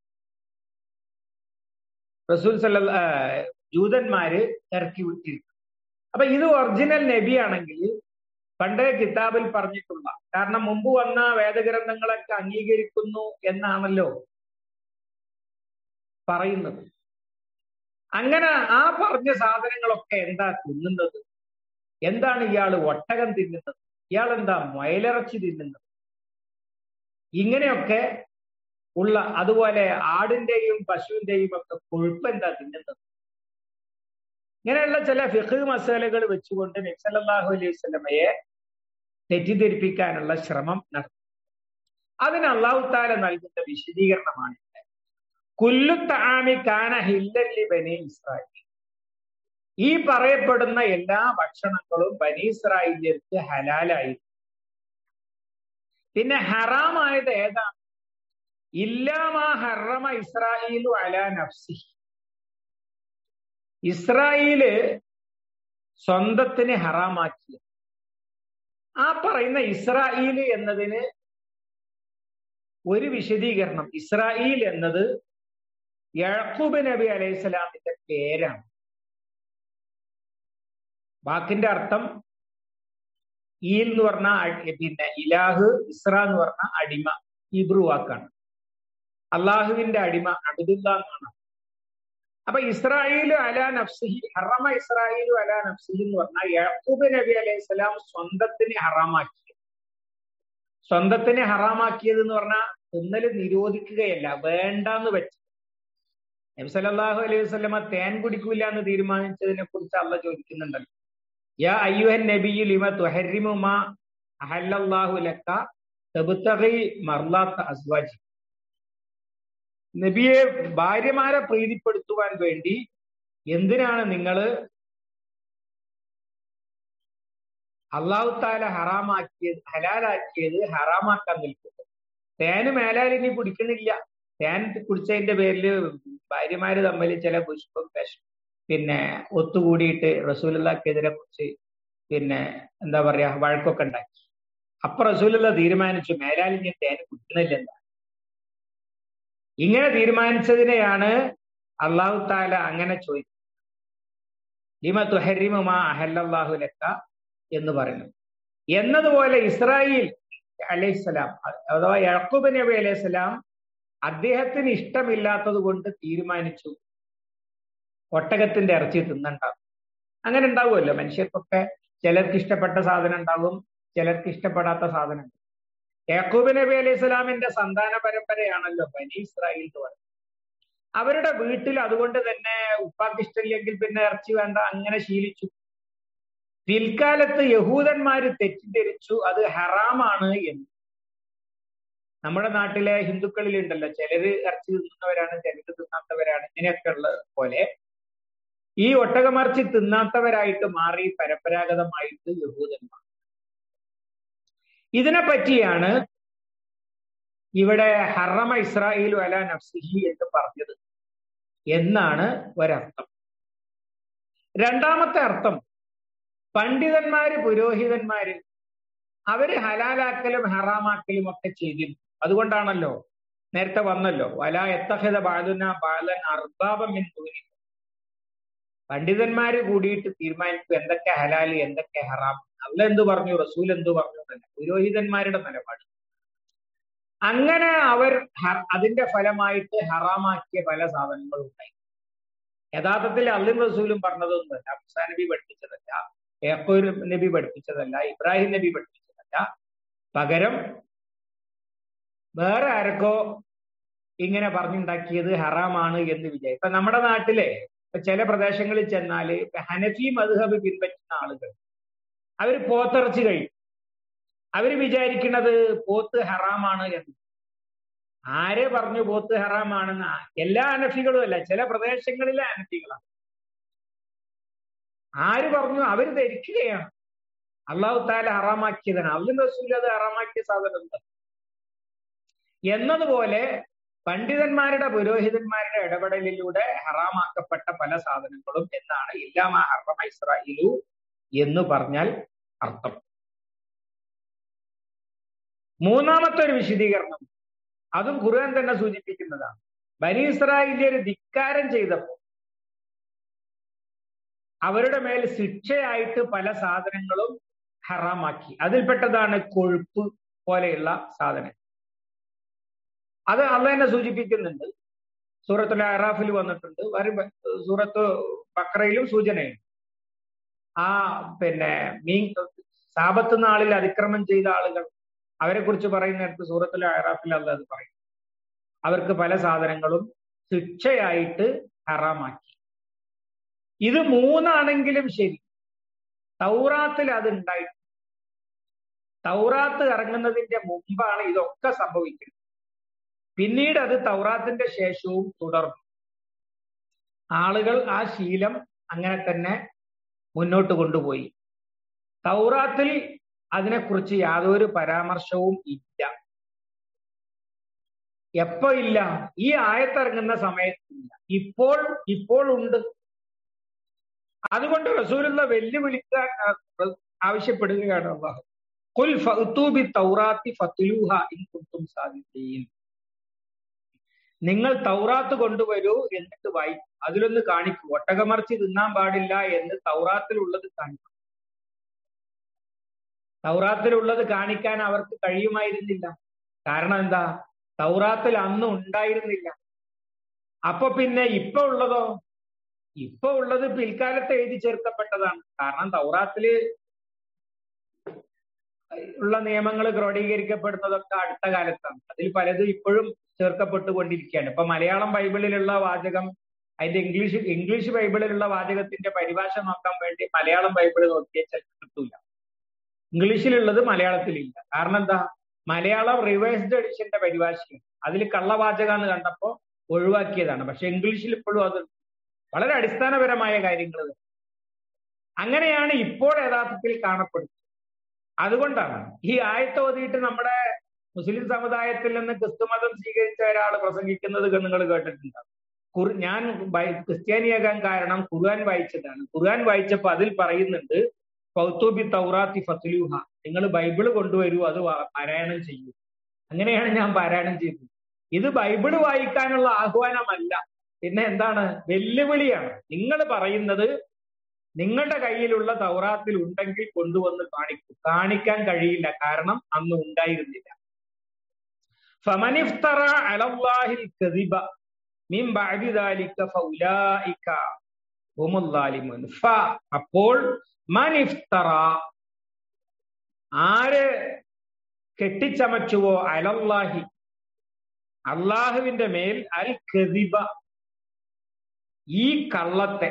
S1: റസൂൽ സല്ല ജൂതന്മാര് ഇറക്കി വിട്ടിരിക്കും അപ്പൊ ഇത് ഒറിജിനൽ നബിയാണെങ്കിൽ പണ്ടേ കിതാബിൽ പറഞ്ഞിട്ടുള്ള കാരണം മുമ്പ് വന്ന വേദഗ്രന്ഥങ്ങളൊക്കെ അംഗീകരിക്കുന്നു എന്നാണല്ലോ പറയുന്നത് അങ്ങനെ ആ പറഞ്ഞ സാധനങ്ങളൊക്കെ എന്താ തിന്നുന്നത് എന്താണ് ഇയാൾ ഒട്ടകം തിന്നുന്നത് ഇയാൾ എന്താ മുയലിറച്ചി തിന്നുന്നത് ഇങ്ങനെയൊക്കെ ഉള്ള അതുപോലെ ആടിന്റെയും പശുവിന്റെയും ഒക്കെ കൊഴുപ്പ് എന്താ തിന്നുന്നത് ഇങ്ങനെയുള്ള ചില ഫിഖ് മസാലകൾ വെച്ചുകൊണ്ട് നബ്സല്ലാഹു അലൈഹി സ്വലമയെ തെറ്റിദ്ധരിപ്പിക്കാനുള്ള ശ്രമം നടത്തും അതിന് അള്ളാഹു താല നൽകുന്ന വിശദീകരണമാണ് കുല്ലു താമി കാന ഹില്ലല്ലി ബനി ഇസ്രായേൽ ഈ പറയപ്പെടുന്ന എല്ലാ ഭക്ഷണങ്ങളും ബനി ഇസ്രായേലിയർക്ക് ഹലാലായി പിന്നെ ഹറാമായത് ഏതാണ് ഇല്ലാമാ ഹറമ ഇസ്രായേലു അലാ നഫ്സി ഇസ്രായേല് സ്വന്തത്തിന് ഹറാമാക്കിയ ആ പറയുന്ന ഇസ്രായേല് എന്നതിന് ഒരു വിശദീകരണം ഇസ്രായേൽ എന്നത് യഴക്കൂബ് നബി അലൈഹി സ്വലാമിന്റെ പേരാണ് വാക്കിന്റെ അർത്ഥം ഈൽ എന്ന് പറഞ്ഞ പിന്നെ ഇലാഹ് ഇസ്ര എന്ന് പറഞ്ഞ അടിമ ഇബ്രു വാക്കാണ് അള്ളാഹുവിന്റെ അടിമ അബ്ദുല്ല എന്നാണ് അപ്പൊ ഇസ്രായേലു അലാ നഫ്സിഹി ഹറമ ഇസ്രായേലു അലാ നഫ്സിഹി എന്ന് പറഞ്ഞാൽ യാക്കൂബ് നബി അലൈഹി സ്വലാം സ്വന്തത്തിന് ഹറാമാക്കി സ്വന്തത്തിന് ഹറാമാക്കിയത് എന്ന് പറഞ്ഞാൽ തിന്നല് നിരോധിക്കുകയല്ല വേണ്ടെന്ന് വെച്ച് നബി സല്ലല്ലാഹു അലൈഹി വസല്ലമ തേൻ കുടിക്കൂല എന്ന് തീരുമാനിച്ചതിനെ കുറിച്ച് അള്ള ചോദിക്കുന്നുണ്ടല്ലോ യാ അയ്യുഹൻ നബിയു ലിമ തുഹരിമു മാ അഹല്ലല്ലാഹു ലക്ക തബ്തഗി മർലാത്ത അസ്വാജി നബിയെ ഭാര്യമാരെ പ്രീതിപ്പെടുത്തുവാൻ വേണ്ടി എന്തിനാണ് നിങ്ങൾ അള്ളാഹു താല ഹറാമാക്കിയത് ഹലാലാക്കിയത് ഹറാമാക്കാൻ നിൽക്കുന്നത് തേന് മേലാലിനി കുടിക്കണില്ല തേൻ കുടിച്ചതിന്റെ പേരിൽ ഭാര്യമാര് തമ്മിൽ ചില പുഷ്പം പിന്നെ ഒത്തുകൂടിയിട്ട് റസൂലുള്ളക്കെതിരെ കുറിച്ച് പിന്നെ എന്താ പറയാ വഴക്കൊക്കെ ഉണ്ടാക്കി അപ്പൊ റസൂലുള്ള തീരുമാനിച്ചു മേലാലിനി തേൻ കുടിക്കണില്ലെന്ന ഇങ്ങനെ തീരുമാനിച്ചതിനെയാണ് അള്ളാഹു താല അങ്ങനെ ചോദിച്ചത് ലിമ തുഹരിമുമാ അഹല്ലാഹു ലക്ക എന്ന് പറയുന്നു എന്നതുപോലെ ഇസ്രായേൽ അലൈഹിസ്സലാം അഥവാ യഴക്കൂബ് നബി അലൈഹിസ്സലാം അദ്ദേഹത്തിന് ഇഷ്ടമില്ലാത്തത് കൊണ്ട് തീരുമാനിച്ചു ഒട്ടകത്തിന്റെ ഇറച്ചി തിന്നണ്ടാവും അങ്ങനെ ഉണ്ടാവുമല്ലോ മനുഷ്യർക്കൊക്കെ ചിലർക്ക് ഇഷ്ടപ്പെട്ട സാധനം ഉണ്ടാവും ചിലർക്ക് ഇഷ്ടപ്പെടാത്ത സാധനം യാക്കൂബ് നബി അലൈഹി സ്വലാമിന്റെ സന്താന പരമ്പരയാണല്ലോ ബനി ഇസ്രായേൽ എന്ന് പറയുന്നത് അവരുടെ വീട്ടിൽ അതുകൊണ്ട് തന്നെ ഉപ്പാക്ക് ഇഷ്ടമില്ലെങ്കിൽ പിന്നെ ഇറച്ചി വേണ്ട അങ്ങനെ ശീലിച്ചു പിൽക്കാലത്ത് യഹൂദന്മാര് തെറ്റിദ്ധരിച്ചു അത് ഹറാമാണ് എന്ന് നമ്മുടെ നാട്ടിലെ ഹിന്ദുക്കളിൽ ഉണ്ടല്ലോ ചിലര് ഇറച്ചി തിന്നുന്നവരാണ് ചിലര് തിന്നാത്തവരാണ് ഇങ്ങനെയൊക്കെ ഉള്ളത് പോലെ ഈ ഒട്ടകമർച്ചി തിന്നാത്തവരായിട്ട് മാറി പരമ്പരാഗതമായിട്ട് യഹൂദന്മാർ ഇതിനെ പറ്റിയാണ് ഇവിടെ ഹറമ ഇസ്രായേലു അല നഫ്സിഹി എന്ന് പറഞ്ഞത് എന്നാണ് ഒരർത്ഥം രണ്ടാമത്തെ അർത്ഥം പണ്ഡിതന്മാര് പുരോഹിതന്മാര് അവര് ഹലാലാക്കലും ഹറാമാക്കലും ഒക്കെ ചെയ്തിരുന്നു അതുകൊണ്ടാണല്ലോ നേരത്തെ വന്നല്ലോ വല എത്തഹിത ബാലുന ബാലൻ അർബാബം എന്ന് പണ്ഡിതന്മാര് കൂടിയിട്ട് തീരുമാനിക്കും എന്തൊക്കെ ഹലാല് എന്തൊക്കെ ഹറാം അല്ല എന്തു പറഞ്ഞു റസൂൽ എന്തു പറഞ്ഞു എന്നല്ല പുരോഹിതന്മാരുടെ നിലപാട് അങ്ങനെ അവർ അതിന്റെ ഫലമായിട്ട് ഹറാമാക്കിയ പല സാധനങ്ങളും ഉണ്ടായി യഥാർത്ഥത്തിൽ അള്ളിം റസൂലും പറഞ്ഞതൊന്നുമല്ല മുസാ നബി പഠിപ്പിച്ചതല്ല ഏക്കോർ നബി പഠിപ്പിച്ചതല്ല ഇബ്രാഹിം നബി പഠിപ്പിച്ചതല്ല പകരം വേറെ ആരൊക്കെ ഇങ്ങനെ പറഞ്ഞുണ്ടാക്കിയത് ഹറാമാണ് എന്ന് വിചാരിക്കും ഇപ്പൊ നമ്മുടെ നാട്ടിലെ ചില പ്രദേശങ്ങളിൽ ചെന്നാല് ഹനഫി മധുഹബ് പിൻപറ്റുന്ന ആളുകൾ അവർ പോത്തിറച്ചി കഴിയും അവര് വിചാരിക്കുന്നത് പോത്ത് ഹറാമാണ് എന്ന് ആരെ പറഞ്ഞു പോത്ത് ഹറാമാണെന്ന് എല്ലാ അനഫികളും അല്ല ചില പ്രദേശങ്ങളിലെ അനഫികളാണ് ആര് പറഞ്ഞു അവര് ധരിക്കുകയാണ് അള്ളാഹു താല ഹറാമാക്കിയതാണ് അള്ളു റസൂൽ അത് ഹറാമാക്കിയ സാധനം എന്നതുപോലെ പണ്ഡിതന്മാരുടെ പുരോഹിതന്മാരുടെ ഇടപെടലിലൂടെ ഹറാമാക്കപ്പെട്ട പല സാധനങ്ങളും എന്നാണ് ഇല്ലാമ ഹറമ ഇസ്രായിലു എന്ന് പറഞ്ഞാൽ അർത്ഥം മൂന്നാമത്തെ ഒരു വിശദീകരണം അതും ഖുർആൻ തന്നെ സൂചിപ്പിക്കുന്നതാണ് ബനി ഇസ്രായേലിയർ ധിക്കാരം ചെയ്തപ്പോൾ അവരുടെ മേൽ ശിക്ഷയായിട്ട് പല സാധനങ്ങളും ഹറാമാക്കി അതിൽപ്പെട്ടതാണ് കൊഴുപ്പ് പോലെയുള്ള സാധനം അത് അള്ള തന്നെ സൂചിപ്പിക്കുന്നുണ്ട് സൂറത്തുൽ അറാഫിൽ വന്നിട്ടുണ്ട് സൂറത്ത് ബക്രയിലും സൂചനയുണ്ട് ആ പിന്നെ മീൻ സാപത്ത് നാളിൽ അതിക്രമം ചെയ്ത ആളുകൾ അവരെ കുറിച്ച് പറയുന്നിടത്ത് സൂറത്തുൽ അറാഫിൽ അല്ല അത് പറയും അവർക്ക് പല സാധനങ്ങളും ശിക്ഷയായിട്ട് ഹറാമാക്കി ഇത് മൂന്നാണെങ്കിലും ശരി തൗറാത്തിൽ അത് ഉണ്ടായിട്ട് തൗറാത്ത് ഇറങ്ങുന്നതിന്റെ മുമ്പാണ് ഇതൊക്കെ സംഭവിക്കുന്നത് പിന്നീട് അത് തൗറാത്തിന്റെ ശേഷവും തുടർന്നു ആളുകൾ ആ ശീലം അങ്ങനെ തന്നെ മുന്നോട്ട് കൊണ്ടുപോയി തൗറാത്തിൽ അതിനെക്കുറിച്ച് യാതൊരു പരാമർശവും ഇല്ല എപ്പോ ഇല്ല ഈ ആയത്തിറങ്ങുന്ന സമയത്തില്ല ഇപ്പോൾ ഇപ്പോൾ ഉണ്ട് അതുകൊണ്ട് റസൂലുള്ള വെല്ലുവിളിക്കാൻ ആവശ്യപ്പെടുകയാണ് അള്ളാഹു കുൽ ഫഅ്തൂബി തൗറാത്തി ഫത്ലൂഹ ഇൻ കുന്തും സാദിഖീൻ നിങ്ങൾ തൗറാത്ത് കൊണ്ടുവരൂ എന്നിട്ട് വായിക്കും അതിലൊന്ന് കാണിക്കൂ ഒട്ടകമർച്ചി തിന്നാൻ പാടില്ല എന്ന് തൗറാത്തിലുള്ളത് കാണിക്കും തൗറാത്തിലുള്ളത് കാണിക്കാൻ അവർക്ക് കഴിയുമായിരുന്നില്ല കാരണം എന്താ തൗറാത്തിൽ അന്ന് ഉണ്ടായിരുന്നില്ല അപ്പൊ പിന്നെ ഇപ്പൊ ഉള്ളതോ ഇപ്പൊ ഉള്ളത് പിൽക്കാലത്ത് എഴുതി ചേർക്കപ്പെട്ടതാണ് കാരണം തൗറാത്തില് ഉള്ള നിയമങ്ങൾ ക്രോഡീകരിക്കപ്പെടുന്നതൊക്കെ അടുത്ത കാലത്താണ് അതിൽ പലതും ഇപ്പോഴും ചേർക്കപ്പെട്ടുകൊണ്ടിരിക്കുകയാണ് ഇപ്പൊ മലയാളം ബൈബിളിലുള്ള വാചകം അതിന്റെ ഇംഗ്ലീഷ് ഇംഗ്ലീഷ് ബൈബിളിലുള്ള വാചകത്തിന്റെ പരിഭാഷ നോക്കാൻ വേണ്ടി മലയാളം ബൈബിൾ നോക്കിയാൽ ചിലപ്പോൾ കിട്ടൂല ഇംഗ്ലീഷിലുള്ളത് മലയാളത്തിലില്ല കാരണം എന്താ മലയാളം റിവേഴ്സ്ഡ് എഡിഷന്റെ പരിഭാഷയാണ് അതിൽ കള്ളവാചകാന്ന് കണ്ടപ്പോ ഒഴിവാക്കിയതാണ് പക്ഷെ ഇംഗ്ലീഷിൽ ഇപ്പോഴും അത് വളരെ അടിസ്ഥാനപരമായ കാര്യങ്ങൾ അങ്ങനെയാണ് ഇപ്പോൾ യഥാർത്ഥത്തിൽ കാണപ്പെടുന്നത് അതുകൊണ്ടാണ് ഈ ആയത്ത് ഓതിയിട്ട് നമ്മുടെ മുസ്ലിം സമുദായത്തിൽ നിന്ന് ക്രിസ്തുമതം സ്വീകരിച്ച ഒരാൾ പ്രസംഗിക്കുന്നത് നിങ്ങൾ കേട്ടിട്ടുണ്ടാവും ഖുർ- ഞാൻ ബൈ- ക്രിസ്ത്യാനിയാകാൻ കാരണം ഖുർആൻ വായിച്ചതാണ് ഖുർആൻ വായിച്ചപ്പോൾ അതിൽ പറയുന്നുണ്ട് ഫൗത്തൂബി തൗറാത്തി ഫസ്ലൂഹ നിങ്ങൾ ബൈബിള് കൊണ്ടുവരൂ അത് വ- പാരായണം ചെയ്യൂ അങ്ങനെയാണ് ഞാൻ പാരായണം ചെയ്തത് ഇത് ബൈബിള് വായിക്കാനുള്ള ആഹ്വാനമല്ല പിന്നെ എന്താണ് വെല്ലുവിളിയാണ് നിങ്ങൾ പറയുന്നത് നിങ്ങളുടെ കയ്യിലുള്ള തൗറാത്തിൽ ഉണ്ടെങ്കിൽ കൊണ്ടുവന്ന് കാണിക്കൂ കാണിക്കാൻ കഴിയില്ല കാരണം അന്ന് ഉണ്ടായിരുന്നില്ല ഫമനിഫ്തറ അലല്ലാഹിൽ കദിബ മിൻ ബഅദി ദാലിക ഫൗലായിക ഹുമുൽ ളാലിമൂൻ ഫ അപ്പോൾ മനിഫ്തറ ആര് കെട്ടിച്ചമച്ചുവോ അലല്ലാഹി അള്ളാഹുവിന്റെ മേൽ അൽ കദിബ ഈ കള്ളത്തെ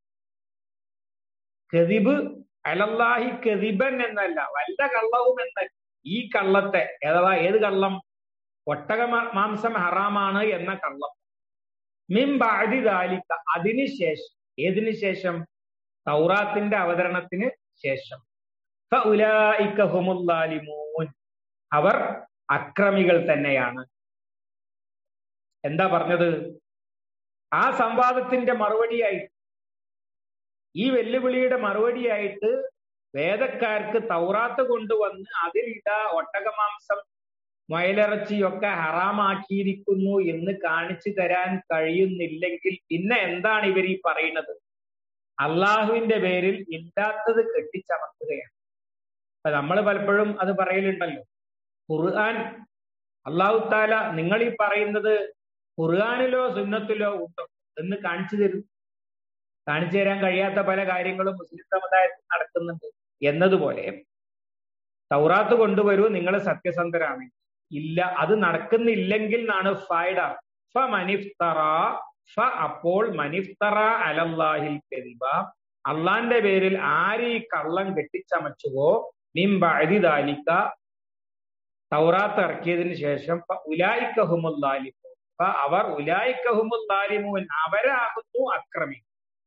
S1: കദിബ് അലല്ലാഹി കദിബൻ എന്നല്ല വല്ല കള്ളവും എന്നല്ല ഈ കള്ളത്തെ അഥവാ ഏത് കള്ളം ഒട്ടക മ- മാംസം ഹറാമാണ് എന്ന കള്ളം മിൻ ബാദി ദാലിക അതിനുശേഷം ഏതിനു ശേഷം തൗറാത്തിന്റെ അവതരണത്തിന് ശേഷം ഫഉലായിക ഹുമുൽ ളാലിമൂൻ. അവർ അക്രമികൾ തന്നെയാണ് എന്താ പറഞ്ഞത് ആ സംവാദത്തിന്റെ മറുപടിയായി ഈ വെല്ലുവിളിയുടെ മറുപടിയായിട്ട് വേദക്കാർക്ക് തൗറാത്ത് കൊണ്ടുവന്ന് അതിലിട്ട ഒട്ടകമാംസം മുയലിറച്ചിയൊക്കെ ഹറാമാക്കിയിരിക്കുന്നു എന്ന് കാണിച്ചു തരാൻ കഴിയുന്നില്ലെങ്കിൽ പിന്നെ എന്താണ് ഇവർ ഈ പറയുന്നത് അള്ളാഹുവിന്റെ പേരിൽ ഇല്ലാത്തത് കെട്ടിച്ചമർത്തുകയാണ് അപ്പൊ നമ്മൾ പലപ്പോഴും അത് പറയലുണ്ടല്ലോ ഖുർആൻ അള്ളാഹു താല നിങ്ങൾ ഈ പറയുന്നത് ഖുർആാനിലോ സുന്നത്തിലോ ഉണ്ടോ എന്ന് കാണിച്ചു തരും കാണിച്ചു തരാൻ കഴിയാത്ത പല കാര്യങ്ങളും മുസ്ലിം സമുദായത്തിൽ നടക്കുന്നുണ്ട് എന്നതുപോലെ തൗറാത്ത് കൊണ്ടുവരൂ നിങ്ങൾ സത്യസന്ധരാണ് ഇല്ല അത് നടക്കുന്നില്ലെങ്കിൽ എന്നാണ് ഫൈഡ ഫ മനിഫ്തറ ഫ അപ്പോൾ മനിഫ്തറ അലല്ലാഹിൽ കദിബ അള്ളാന്റെ പേരിൽ ആര് ഈ കള്ളം കെട്ടിച്ചമച്ചുവോ മിം ബഅദി ദാലിക തൗറാത്ത് ഇറക്കിയതിനു ശേഷം ഫ ഉലായിക ഹുമുൽ ളാലിമൂൻ. ഫ അവർ ഉലായിക ഹുമുൽ ളാലിമൂൻ. അവരാകുന്നു അക്രമി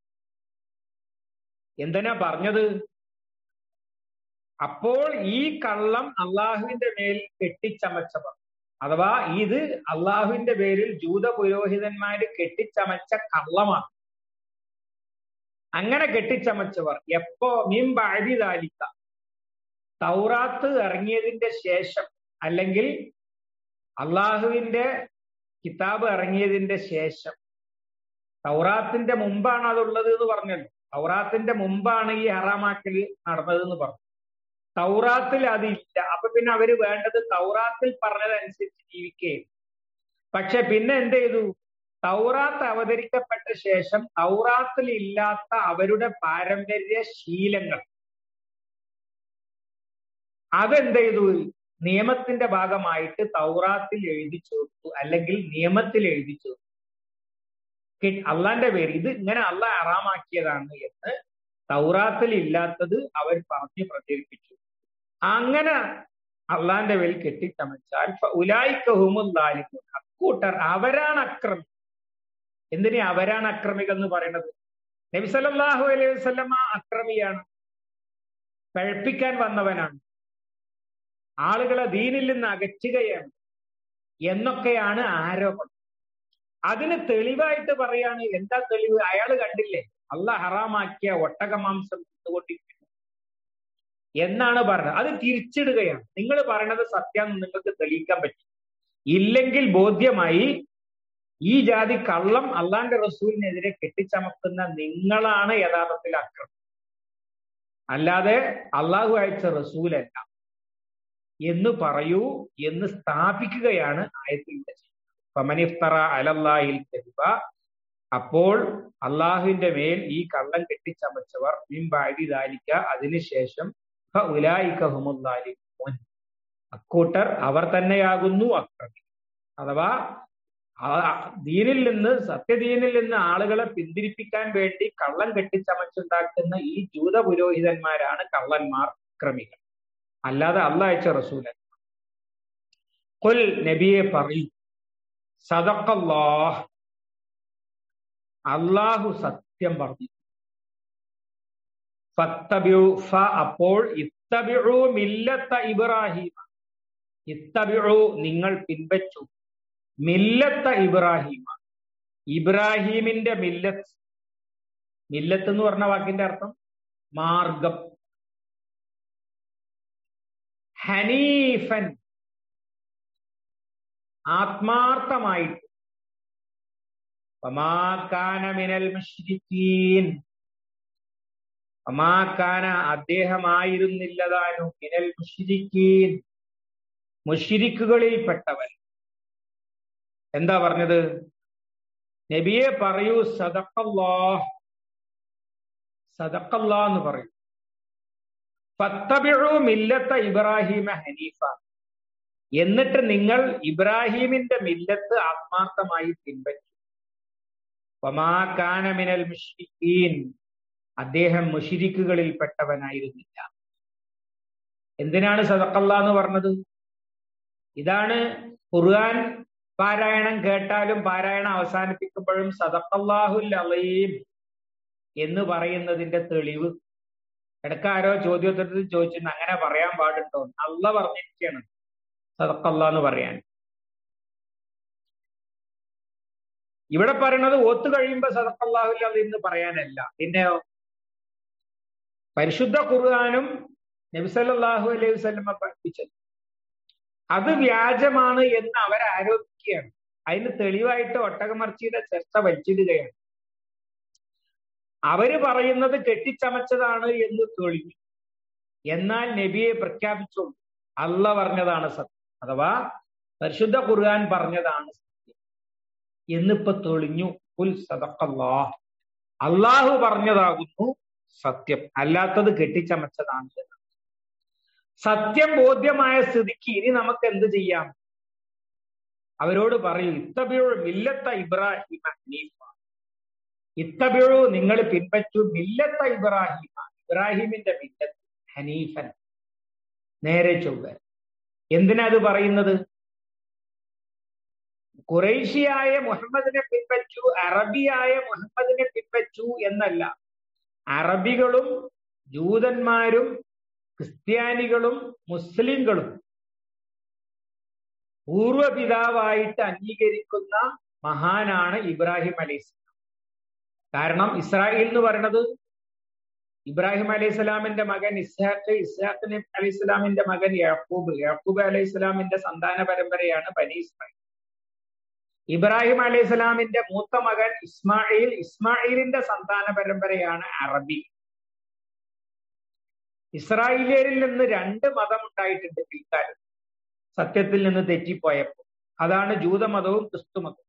S1: എന്തിനാ പറഞ്ഞത് അപ്പോൾ ഈ കള്ളം അള്ളാഹുവിന്റെ മേൽ കെട്ടിച്ചമച്ചവർ അഥവാ ഇത് അള്ളാഹുവിന്റെ പേരിൽ ജൂത പുരോഹിതന്മാര് കെട്ടിച്ചമച്ച കള്ളമാണ് അങ്ങനെ കെട്ടിച്ചമച്ചവർ എപ്പോ മീൻ ബാധിതാലിക്ക തൗറാത്ത് ഇറങ്ങിയതിന്റെ ശേഷം അല്ലെങ്കിൽ അള്ളാഹുവിന്റെ കിതാബ് ഇറങ്ങിയതിന്റെ ശേഷം തൗറാത്തിന്റെ മുമ്പാണ് അതുള്ളത് എന്ന് പറഞ്ഞല്ലോ തൗറാത്തിന്റെ മുമ്പാണ് ഈ ഹറാമാക്കല് നടന്നത് എന്ന് പറഞ്ഞു തൗറാത്തിൽ അതില്ല അപ്പൊ പിന്നെ അവര് വേണ്ടത് തൗറാത്തിൽ പറഞ്ഞതനുസരിച്ച് ജീവിക്കുകയും പക്ഷെ പിന്നെ എന്ത് ചെയ്തു തൗറാത്ത് അവതരിക്കപ്പെട്ട ശേഷം തൗറാത്തിൽ ഇല്ലാത്ത അവരുടെ പാരമ്പര്യ ശീലങ്ങൾ അതെന്ത് ചെയ്തു നിയമത്തിന്റെ ഭാഗമായിട്ട് തൗറാത്തിൽ എഴുതി ചേർത്തു അല്ലെങ്കിൽ നിയമത്തിൽ എഴുതി ചേർത്തു കി- അള്ളാന്റെ പേര് ഇത് ഇങ്ങനെ അള്ള അറാമാക്കിയതാണ് എന്ന് തൗറാത്തിൽ ഇല്ലാത്തത് അവർ പറഞ്ഞു പ്രചരിപ്പിച്ചു അങ്ങനെ അള്ളാന്റെ പേരിൽ കെട്ടിച്ചമച്ചാൽ ഉലായിക്കഹുമുല്ലാലിക്കും അക്കൂട്ടർ അവരാണ് അക്രമി എന്തിനാ അവരാണ് അക്രമികൾ എന്ന് പറയുന്നത് നബി സല്ലല്ലാഹു അലൈഹി വസല്ലമ അക്രമിയാണ് പഴപ്പിക്കാൻ വന്നവനാണ് ആളുകളെ ദീനിൽ നിന്ന് അകറ്റുകയാണ് എന്നൊക്കെയാണ് ആരോപണം അതിന് തെളിവായിട്ട് പറയാണ് എന്താ തെളിവ് അയാൾ കണ്ടില്ലേ അല്ല ഹറാമാക്കിയ ഒട്ടകമാംസം തിന്നുകൊണ്ടിരിക്കുന്നു എന്നാണ് പറഞ്ഞത് അത് തിരിച്ചിടുകയാണ് നിങ്ങൾ പറയണത് സത്യം നിങ്ങൾക്ക് തെളിയിക്കാൻ പറ്റും ഇല്ലെങ്കിൽ ബോധ്യമായി ഈ ജാതി കള്ളം അള്ളാന്റെ റസൂലിനെതിരെ കെട്ടിച്ചമക്കുന്ന നിങ്ങളാണ് യഥാർത്ഥത്തിൽ അക്രമം അല്ലാതെ അള്ളാഹു അയച്ച റസൂലല്ല എന്ന് പറയൂ എന്ന് സ്ഥാപിക്കുകയാണ് ആയത്തിലൂടെ ചെയ്യുന്നത് ഫമനിഫ്തറ അലല്ലാഹിൽ കദിബ അപ്പോൾ അള്ളാഹുവിന്റെ മേൽ ഈ കള്ളം കെട്ടിച്ചമച്ചവർ മിംബാഴി ദാലിക്ക അതിനുശേഷം ഉലായിക്ക ഹുമുല്ലാലിമൂൻ അക്കൂട്ടർ അവർ തന്നെയാകുന്നു അക്രമി അഥവാ ആ ദീനിൽ നിന്ന് സത്യദീനിൽ നിന്ന് ആളുകളെ പിന്തിരിപ്പിക്കാൻ വേണ്ടി കള്ളം കെട്ടിച്ചമച്ചുണ്ടാക്കുന്ന ഈ ജൂത പുരോഹിതന്മാരാണ് കള്ളന്മാർ ക്രമികൾ അല്ലാതെ അല്ല അയച്ച റസൂലൻ കൊൽ നബിയെ പറയൂ സദക്കല്ലാഹ് അള്ളാഹു സത്യം പറഞ്ഞു ഫത്തബിഉ ഫ അപ്പോൾ ഇത്തബിഉ മില്ലത്ത ഇബ്രാഹിം ഇത്തബിഉ നിങ്ങൾ പിൻവച്ചു മില്ലത്ത ഇബ്രാഹിം ഇബ്രാഹിമിന്റെ മില്ലത്ത് മില്ലത്ത് എന്ന് പറഞ്ഞ വാക്കിന്റെ അർത്ഥം മാർഗം ഹനീഫൻ ആത്മാർത്ഥമായിട്ട് ഒമാക്കാന മിനൽ മുശ്രിക്കീൻ ഒമാക്കാന അദ്ദേഹമായിരുന്നില്ലതാനും മിനൽ മുശ്രിക്കീൻ മുഷിരിക്കുകളിൽപ്പെട്ടവൻ എന്താ പറഞ്ഞത് നബിയെ പറയൂ സദക്കല്ലാ സദക്കല്ലാ എന്ന് പറയൂ ഫത്തബിഴു മില്ലത്ത ഇബ്രാഹിമ ഹനീഫ എന്നിട്ട് നിങ്ങൾ ഇബ്രാഹിമിന്റെ മില്ലത്ത് ആത്മാർത്ഥമായി പിൻപറ്റി വമാകാന മിനൽ മുഷ്രിക്കീൻ അദ്ദേഹം മുഷിരിക്കുകളിൽപ്പെട്ടവനായിരുന്നില്ല എന്തിനാണ് സദക്കല്ല എന്ന് പറഞ്ഞത് ഇതാണ് ഖുർആൻ പാരായണം കേട്ടാലും പാരായണം അവസാനിപ്പിക്കുമ്പോഴും സദക്കല്ലാഹുൽ അലീം എന്ന് പറയുന്നതിന്റെ തെളിവ് ഇടയ്ക്ക് ആരോ ചോദ്യോത്തരത്തിൽ ചോദിച്ചിരുന്നു അങ്ങനെ പറയാൻ പാടുണ്ടോ അല്ല പറഞ്ഞിരിക്കുകയാണ് സദക്കല്ല എന്ന് പറയാൻ ഇവിടെ പറയുന്നത് ഒത്തു കഴിയുമ്പോ സദക്കല്ലാഹുൽ അലീം എന്ന് പറയാനല്ല പിന്നെയോ പരിശുദ്ധ ഖുർആാനും നബിസല്ലാഹു അലൈഹി വസ്ലമ പഠിപ്പിച്ചത് അത് വ്യാജമാണ് എന്ന് അവരാരോപിക്കുകയാണ് അതിന് തെളിവായിട്ട് ഒട്ടകമർച്ചിയുടെ ചർച്ച വലിച്ചിടുകയാണ് അവര് പറയുന്നത് കെട്ടിച്ചമച്ചതാണ് എന്ന് തെളിഞ്ഞു എന്നാൽ നബിയെ പ്രഖ്യാപിച്ചു അല്ല പറഞ്ഞതാണ് സത്യം അഥവാ പരിശുദ്ധ ഖുർആൻ പറഞ്ഞതാണ് സത്യം എന്നിപ്പോ തെളിഞ്ഞു ഉൽ സദക്കല്ലാ അള്ളാഹു പറഞ്ഞതാകുന്നു സത്യം അല്ലാത്തത് കെട്ടിച്ചമച്ചതാണ് സത്യം ബോധ്യമായ സ്ഥിതിക്ക് ഇനി നമുക്ക് എന്ത് ചെയ്യാം അവരോട് പറയൂ ഇത്തബിഴു മില്ലത്ത ഇബ്രാഹിമ ഹനീഫ ഇത്തബിഴു നിങ്ങൾ പിൻപറ്റു മില്ലത്ത ഇബ്രാഹിമ ഇബ്രാഹിമിന്റെ മില്ലത്ത് ഹനീഫൻ നേരെ ചൊവ്വ എന്തിനാ അത് പറയുന്നത് കുറേശിയായ മുഹമ്മദിനെ പിൻപറ്റു അറബിയായ മുഹമ്മദിനെ പിൻപറ്റു എന്നല്ല അറബികളും ജൂതന്മാരും ക്രിസ്ത്യാനികളും മുസ്ലിങ്ങളും പൂർവപിതാവായിട്ട് അംഗീകരിക്കുന്ന മഹാനാണ് ഇബ്രാഹിം അലൈഹിസ്ലാം കാരണം ഇസ്രായേൽ എന്ന് പറയുന്നത് ഇബ്രാഹിം അലൈഹി സ്വലാമിന്റെ മകൻ ഇസ്ഹാഖ് ഇസ്ഹാഖ് അലൈഹി സ്വലാമിന്റെ മകൻ യാക്കൂബ് യാക്കൂബ് അലൈഹി സ്വലാമിന്റെ സന്താന പരമ്പരയാണ് ബനി ഇസ്രായേൽ ഇബ്രാഹിം അലൈഹി സ്വലാമിന്റെ മൂത്ത മകൻ ഇസ്മായിൽ ഇസ്മായിലിന്റെ സന്താന പരമ്പരയാണ് അറബി ഇസ്രായേലിയരിൽ നിന്ന് രണ്ട് മതം ഉണ്ടായിട്ടുണ്ട് പിൽക്കാലത്ത് സത്യത്തിൽ നിന്ന് തെറ്റിപ്പോയപ്പോൾ അതാണ് ജൂതമതവും ക്രിസ്തുമതവും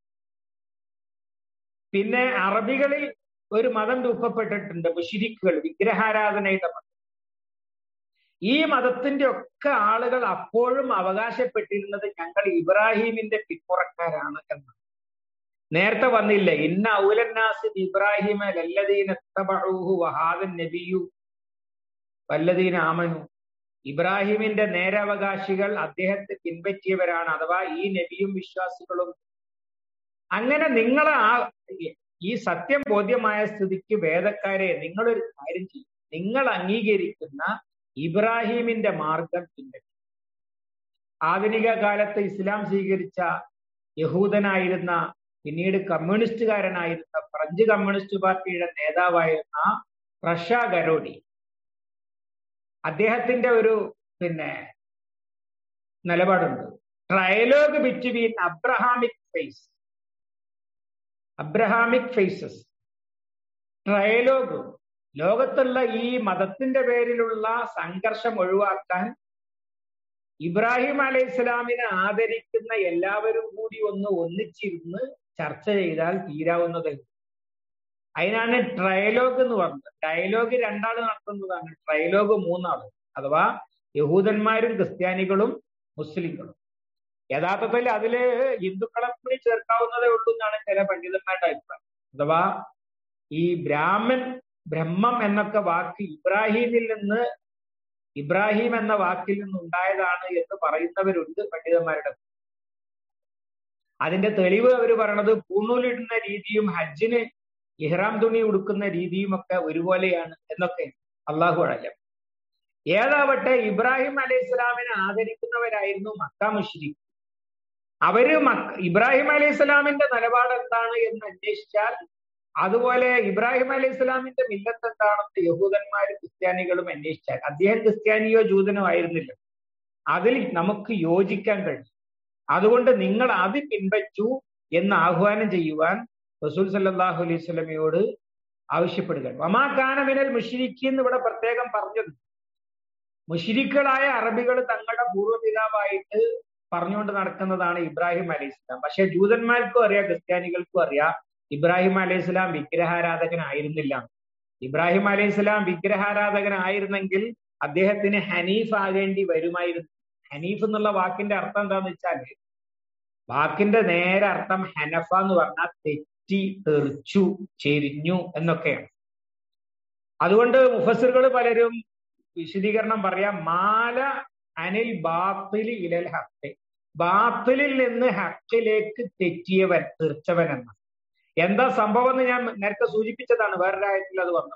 S1: പിന്നെ അറബികളിൽ ഒരു മതം രൂപപ്പെട്ടിട്ടുണ്ട് മുഷിരിക്കുകൾ വിഗ്രഹാരാധനയുടെ മതം ഈ മതത്തിന്റെ ഒക്കെ ആളുകൾ അപ്പോഴും അവകാശപ്പെട്ടിരുന്നത് ഞങ്ങൾ ഇബ്രാഹിമിന്റെ പിന്മുറക്കാരാണ് എന്നാണ് നേരത്തെ വന്നില്ല ഇന്ന ഔലന്നാസ് ഇബ്രാഹിമ ലല്ലദീന വഹാദൻ നബിയു വല്ലദീന ആമനു ഇബ്രാഹിമിന്റെ നേരവകാശികൾ അദ്ദേഹത്തെ പിൻപറ്റിയവരാണ് അഥവാ ഈ നബിയും വിശ്വാസികളും അങ്ങനെ നിങ്ങൾ ആ ഈ സത്യം ബോധ്യമായ സ്ഥിതിക്ക് വേദക്കാരെ നിങ്ങളൊരു കാര്യം ചെയ്യും നിങ്ങൾ അംഗീകരിക്കുന്ന ഇബ്രാഹിമിന്റെ മാർഗം പിൻപറ്റി ആധുനിക കാലത്ത് ഇസ്ലാം സ്വീകരിച്ച യഹൂദനായിരുന്ന പിന്നീട് കമ്മ്യൂണിസ്റ്റുകാരനായിരുന്ന ഫ്രഞ്ച് കമ്മ്യൂണിസ്റ്റ് പാർട്ടിയുടെ നേതാവായിരുന്ന റഷ ഗരോഡി അദ്ദേഹത്തിന്റെ ഒരു പിന്നെ നിലപാടുണ്ട് trialogue between Abrahamic faith Abrahamic faiths trialogue ലോകത്തുള്ള ഈ മതത്തിന്റെ പേരിലുള്ള സംഘർഷം ഒഴിവാക്കാൻ ഇബ്രാഹിം അലൈഹി ഇസ്ലാമിനെ ആദരിക്കുന്ന എല്ലാവരും കൂടി ഒന്ന് ഒന്നിച്ചിരുന്ന് ചർച്ച ചെയ്താൽ തീരാവുന്നതേ അതിനാണ് ട്രയലോഗ് എന്ന് പറഞ്ഞത് ഡയലോഗ് രണ്ടാൾ നടത്തുന്നതാണ് ട്രയലോഗ് മൂന്നാള് അഥവാ യഹൂദന്മാരും ക്രിസ്ത്യാനികളും മുസ്ലിങ്ങളും യഥാർത്ഥത്തിൽ അതില് ഹിന്ദുക്കളെ കൂടി ചേർക്കാവുന്നതേ ഉള്ളൂ എന്നാണ് ചില പണ്ഡിതന്മാരുടെ അഭിപ്രായം അഥവാ ഈ ബ്രാഹ്മൺ ബ്രഹ്മം എന്നൊക്കെ വാക്ക് ഇബ്രാഹിമിൽ നിന്ന് ഇബ്രാഹിം എന്ന വാക്കിൽ നിന്ന് ഉണ്ടായതാണ് എന്ന് പറയുന്നവരുണ്ട് പണ്ഡിതന്മാരുടെ അതിന്റെ തെളിവ് അവർ പറയണത് പൂണൂലിടുന്ന രീതിയും ഹജ്ജിന് ഇഹ്റാം തുണി ഉടുക്കുന്ന രീതിയും ഒക്കെ ഒരുപോലെയാണ് എന്നൊക്കെ അള്ളാഹു അഴലം ഏതാവട്ടെ ഇബ്രാഹിം അലൈഹി സ്വലാമിനെ ആദരിക്കുന്നവരായിരുന്നു മക്ക മുഷ്രിഖ് അവര് മക്ക ഇബ്രാഹിം അലൈഹി സ്വലാമിന്റെ നിലപാട് എന്താണ് എന്ന് അന്വേഷിച്ചാൽ അതുപോലെ ഇബ്രാഹിം അലൈഹി സ്വലാമിന്റെ മില്ലത്ത് എന്താണെന്ന് യഹൂദന്മാരും ക്രിസ്ത്യാനികളും അന്വേഷിച്ചാൽ അദ്ദേഹം ക്രിസ്ത്യാനിയോ ജൂതനോ ആയിരുന്നില്ല അതിൽ നമുക്ക് യോജിക്കാൻ കഴിയും അതുകൊണ്ട് നിങ്ങൾ അത് പിൻവച്ചു എന്ന് ആഹ്വാനം ചെയ്യുവാൻ റസൂൽ സല്ലാഹു അലൈഹി സ്വലമയോട് ആവശ്യപ്പെടുക വമാ കാനമിനൽ മുഷിരിക്കി എന്ന് ഇവിടെ പ്രത്യേകം പറഞ്ഞത് മുഷിരിക്കുകളായ അറബികൾ തങ്ങളുടെ പൂർവ്വപിതാവായിട്ട് പറഞ്ഞുകൊണ്ട് നടക്കുന്നതാണ് ഇബ്രാഹിം അലൈഹി സ്വലാം പക്ഷെ ജൂതന്മാർക്കും അറിയാം ക്രിസ്ത്യാനികൾക്കും അറിയാം ഇബ്രാഹിം അലൈഹി സ്വലാം വിഗ്രഹാരാധകനായിരുന്നില്ല ഇബ്രാഹിം അലൈഹി സ്വലാം വിഗ്രഹാരാധകനായിരുന്നെങ്കിൽ അദ്ദേഹത്തിന് ഹനീഫ് ആകേണ്ടി വരുമായിരുന്നു ഹനീഫ് എന്നുള്ള വാക്കിന്റെ അർത്ഥം എന്താന്ന് വെച്ചാല് വാക്കിന്റെ നേരെ അർത്ഥം ഹനഫ എന്ന് പറഞ്ഞാൽ തെറ്റി തെറിച്ചു ചെരിഞ്ഞു എന്നൊക്കെയാണ് അതുകൊണ്ട് മുഫസിറുകൾ പലരും വിശദീകരണം പറയാം മാല അനിൽ ബാത്തിലി ഇലൽ ഹക്ക് ബാത്തിലിൽ നിന്ന് ഹക്കിലേക്ക് തെറ്റിയവൻ തീർച്ചവൻ എന്ന എന്താ സംഭവം എന്ന് ഞാൻ നേരത്തെ സൂചിപ്പിച്ചതാണ് വേറൊരായത്തിൽ അത് വന്നത്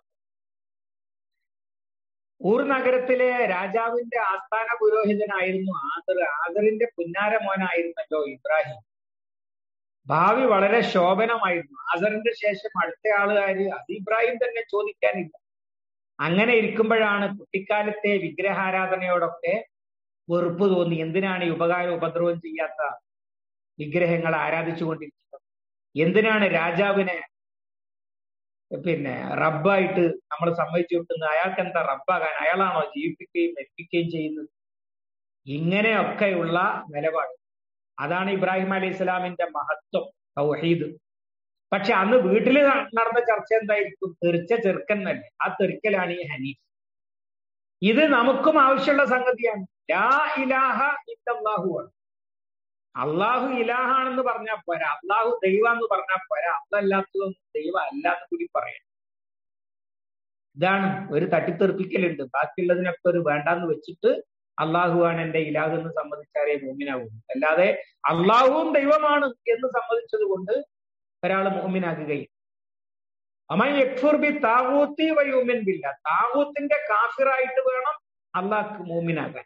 S1: ഊർ നഗരത്തിലെ രാജാവിന്റെ ആസ്ഥാന പുരോഹിതനായിരുന്നു ആദർ ആദറിന്റെ പുന്നാര മോനായിരുന്നല്ലോ ഇബ്രാഹിം ഭാവി വളരെ ശോഭനമായിരുന്നു ആദറിന്റെ ശേഷം അടുത്ത ആളുകാര് അത് ഇബ്രാഹിം തന്നെ ചോദിക്കാനില്ല അങ്ങനെ ഇരിക്കുമ്പോഴാണ് കുട്ടിക്കാലത്തെ വിഗ്രഹാരാധനയോടൊക്കെ വെറുപ്പ് തോന്നി എന്തിനാണ് ഈ ഉപകാരം ഉപദ്രവം ചെയ്യാത്ത വിഗ്രഹങ്ങൾ ആരാധിച്ചുകൊണ്ടിരിക്കുന്നത് എന്തിനാണ് രാജാവിനെ പിന്നെ റബ്ബായിട്ട് നമ്മൾ സമ്മതിച്ചു കൊടുക്കുന്നത് അയാൾക്ക് എന്താ റബ്ബാകാൻ അയാളാണോ ജീവിപ്പിക്കുകയും മരിപ്പിക്കുകയും ചെയ്യുന്നത് ഇങ്ങനെയൊക്കെയുള്ള നിലപാട് അതാണ് ഇബ്രാഹിം അലൈഹി ഇസ്ലാമിന്റെ മഹത്വം തൗഹീദ് പക്ഷെ അന്ന് വീട്ടിൽ നടന്ന ചർച്ച എന്തായിരിക്കും തെറിച്ച ചെറുക്കൻ തന്നെ ആ തെറിക്കലാണ് ഈ ഹനീഫ് ഇത് നമുക്കും ആവശ്യമുള്ള സംഗതിയാണ് ലാ ഇലാഹ ഇല്ലാഹു ആണ് അള്ളാഹു ഇലാഹാണെന്ന് പറഞ്ഞാൽ പോരാ അള്ളാഹു ദൈവമെന്ന് പറഞ്ഞാൽ പോരാ അതല്ലാത്തതൊന്നും ദൈവം അല്ലാന്ന് കൂടി പറയാം ഇതാണ് ഒരു തട്ടിത്തെറിപ്പിക്കലുണ്ട് ബാക്കിയുള്ളതിനൊക്കെ ഒരു വേണ്ടാന്ന് വെച്ചിട്ട് അള്ളാഹുവാണ് എന്റെ ഇലാഹ് എന്ന് സമ്മതിച്ചാലേ മോമിനാകും അല്ലാതെ അള്ളാഹുവും ദൈവമാണ് എന്ന് സമ്മതിച്ചത് കൊണ്ട് ഒരാൾ മോമിനാകുകയും അമൻ യക്ഫുർ ബി താവൂത്തി വയൂമിൻ ബില്ല താവൂത്തിന്റെ കാഫിറായിട്ട് വേണം അള്ളാഹ് മോമിനാകാൻ